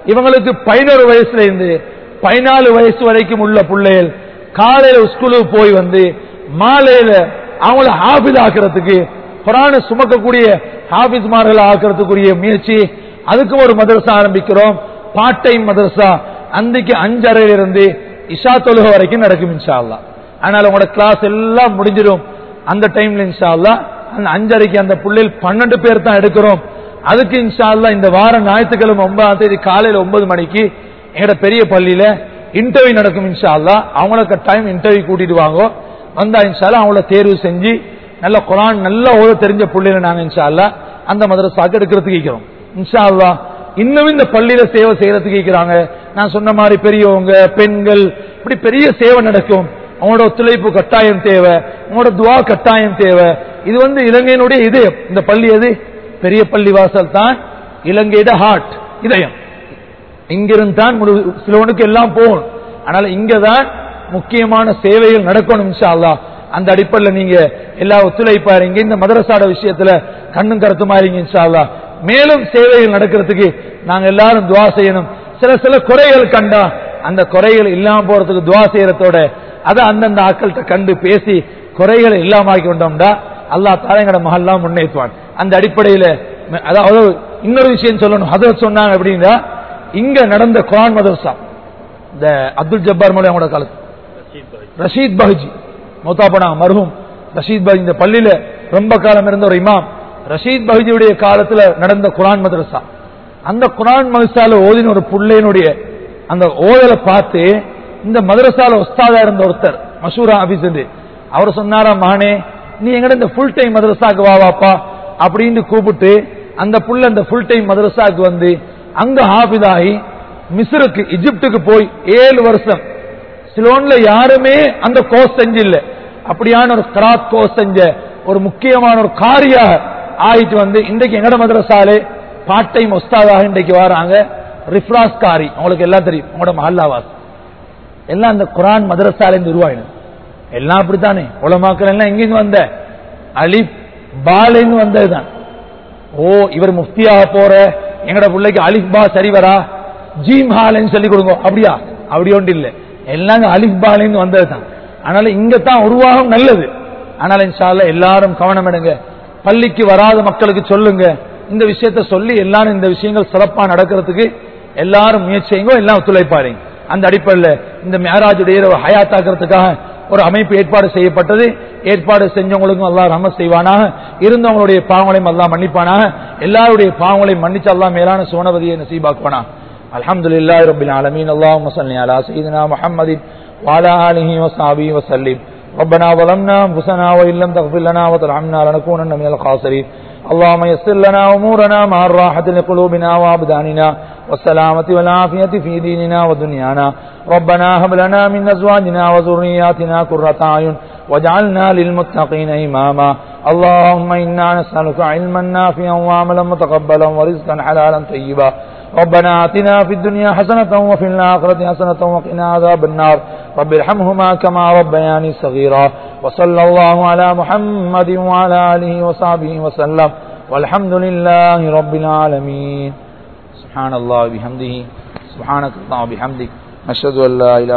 இவங்களுக்கு பதினோரு வயசுல இருந்து பதினாலு வயசு வரைக்கும் உள்ள பிள்ளைகள் காலையில ஸ்கூலுக்கு போய் வந்து மாலையில அவங்கள ஹாபிஸ் ஆக்குறதுக்கு குரான சுமக்கக்கூடிய ஹாபிஸ்மார்கள் ஆக்குறதுக்குரிய முயற்சி அதுக்கும் ஒரு மதரசா ஆரம்பிக்கிறோம் பார்ட் டைம் மதரசா அன்றைக்கு அஞ்சரையில இருந்து இஷா தொழுகை வரைக்கும் நடக்கும் இன்ஷா அல்லாஹ் அதனால உங்களோட கிளாஸ் எல்லாம் முடிஞ்சிடும் அந்த டைம்ல இன்ஷா அல்லாஹ் அந்த அஞ்சரைக்கு அந்த பிள்ளைகள் பன்னெண்டு பேர் தான் எடுக்கிறோம் அதுக்கு இன்ஷா அல்லாஹ் இந்த வாரம் ஞாயிற்றுக்கிழமை ஒன்பதாம் தேதி காலையில ஒன்பது மணிக்கு எங்கட பெரிய பள்ளியில இன்டர்வியூ நடக்கும் இன்ஷா அல்லாஹ் அவங்களுக்கு டைம் இன்டர்வியூ கூட்டிட்டு வாங்க வந்தா இன்ஷா அல்லாஹ் அவங்கள தேர்வு செஞ்சு நல்ல குரான் நல்ல ஓத தெரிஞ்ச பிள்ளைகளை நாங்க இன்ஷா அல்லாஹ் அந்த மதரசாக்கு எடுக்கிறதுக்கு இருக்கிறோம் இன்ஷா அல்லாஹ் இன்னும் இந்த பள்ளியில சேவை செய்யறதுக்கு இருக்கிறாங்க நான் சொன்ன மாதிரி பெரியவங்க பெண்கள் இப்படி பெரிய சேவை நடக்கும் அவங்களோட ஒத்துழைப்பு கட்டாயம் தேவை உங்களோட துவா கட்டாயம் தேவை இது வந்து இலங்கையினுடைய இதயம் இந்த பள்ளி எது பெரிய பள்ளி வாசல் தான் இலங்கையிட ஹார்ட் இதயம் இங்கிருந்து தான் முழு சிலவனுக்கு எல்லாம் போகணும் அதனால இங்கதான் முக்கியமான சேவைகள் நடக்கணும் இன்ஷா அல்லாஹ் அந்த அடிப்படையில் நீங்க எல்லா ஒத்துழைப்பா இருங்க இந்த மதரசாட விஷயத்துல கண்ணும் கருத்துமா இருங்க இன்ஷா அல்லாஹ் மேலும் சேவைகள் நடக்கிறதுக்கு நாங்க எல்லாரும் துவா செய்யணும் சில சில குறைகள் கண்டா அந்த குறைகள் இல்லாம போறதுக்கு துவா செய்யறதோட அதை அந்தந்த ஆக்கள்கிட்ட கண்டு பேசி குறைகளை இல்லாமக்கி கொண்டோம்டா அல்லாஹ் தாரங்கட மகல்லாம் முன்னேற்றுவான் அந்த அடிப்படையில ம- அதாவது இன்னொரு விஷயம் சொல்லணும் ஹதரத் சொன்னாங்க அப்படின்னா இங்க நடந்த குரான் மதரசா இந்த அப்துல் ஜப்பார் மொழி அவங்களோட காலத்து ரஷீத் பஹஜி மௌத்தா போனாங்க மருகும் ரஷீத் பஹஜி இந்த பள்ளியில ரொம்ப காலம் இருந்த ஒரு இமாம் ரஷீத் பஹஜியுடைய காலத்துல நடந்த குரான் மதரசா அந்த குரான் மதரசால ஓதின ஒரு புள்ளையினுடைய அந்த ஓதலை பார்த்து இந்த மதரசால உஸ்தாதா இருந்த ஒருத்தர் மசூரா ஆபீஸ் அவர் சொன்னாரா மகனே நீ எங்கட இந்த ஃபுல் டைம் மதரசாக்கு வா வாப்பா அப்படின்னு கூப்பிட்டு அந்த புள்ள அந்த ஃபுல் டைம் மதரசாக்கு வந்து அங்க ஹாபிதாகி மிஸ்ருக்கு இஜிப்டுக்கு போய் ஏழு வருஷம் சிலோன்ல யாருமே அந்த கோர்ஸ் செஞ்சில்ல அப்படியான ஒரு கராத் கோர்ஸ் செஞ்ச ஒரு முக்கியமான ஒரு காரியாக ஆயிட்டு வந்து இன்றைக்கு எங்கட மதரசாலே பார்ட் டைம் ஒஸ்தாதாக இன்றைக்கு வராங்க ரிஃப்ராஸ் காரி உங்களுக்கு எல்லாம் தெரியும் உங்களோட மஹல்லாவாஸ் எல்லாம் அந்த குரான் மதரசால இருந்து உருவாயினது எல்லாம் அப்படித்தானே உலமாக்கள் எல்லாம் எங்கிருந்து வந்த அலிப் பாலின்னு வந்ததுதான் ஓ இவர் முஃப்தியாக போற எங்கட பிள்ளைக்கு அலிஃப் பா சரிவரா ஜீம் ஹாலன்னு சொல்லி கொடுங்க அப்படியா அப்படி ஒன்று இல்ல எல்லாம் அலிஃப் பாலின்னு வந்ததுதான் அதனால இங்க தான் உருவாகம் நல்லது அதனால இன்ஷால்ல எல்லாரும் கவனம் எடுங்க பள்ளிக்கு வராத மக்களுக்கு சொல்லுங்க இந்த விஷயத்த சொல்லி எல்லாரும் இந்த விஷயங்கள் சிறப்பா நடக்கிறதுக்கு எல்லாரும் முயற்சி செய்யுங்க எல்லாம் ஒத்துழைப்பாருங்க அந்த அடிப்படையில் இந்த மேராஜுடைய இரவு ஹயாத்தாக்குறதுக்காக ஒரு அமைப்பு ஏற்பாடு செய்யப்பட்டது ஏற்பாடு செஞ்சவங்களுக்கும் அல்லாஹ் ரஹமத் செய்வானாக இருந்தவங்களுடைய பாவங்களையும் அல்லாஹ் மன்னிப்பானாக எல்லாருடைய பாவங்களையும் மன்னிச்சு அல்லாஹ் மேலான சுவனபதியை நசீபாக்குவானா الحمد لله رب العالمين اللهم صل على سيدنا محمد وعلى آله وصحبه وسلم ربنا ظلمنا أنفسنا وإن لم تغفر لنا وترحمنا لنكونن من الخاسرين اللهم يسر لنا أمورنا مع الراحة لقلوبنا وأبداننا والسلامة والعافية في ديننا ودنيانا ربنا هب لنا من أزواجنا وذرياتنا قرة أعين واجعلنا للمتقين إماما اللهم إنا نسألك علما نافعا وعملا متقبلا ورزقا حلالا طيبا ربنا آتنا في الدنيا حسنة وفي الآخرة حسنة وقنا عذاب النار رب ارحمهما كما ربياني صغيرا وصلى الله على محمد وعلى آله وصحبه وسلم والحمد لله رب العالمين سبحان الله وبحمده سبحانك الله وبحمدك نشهد أن لا إله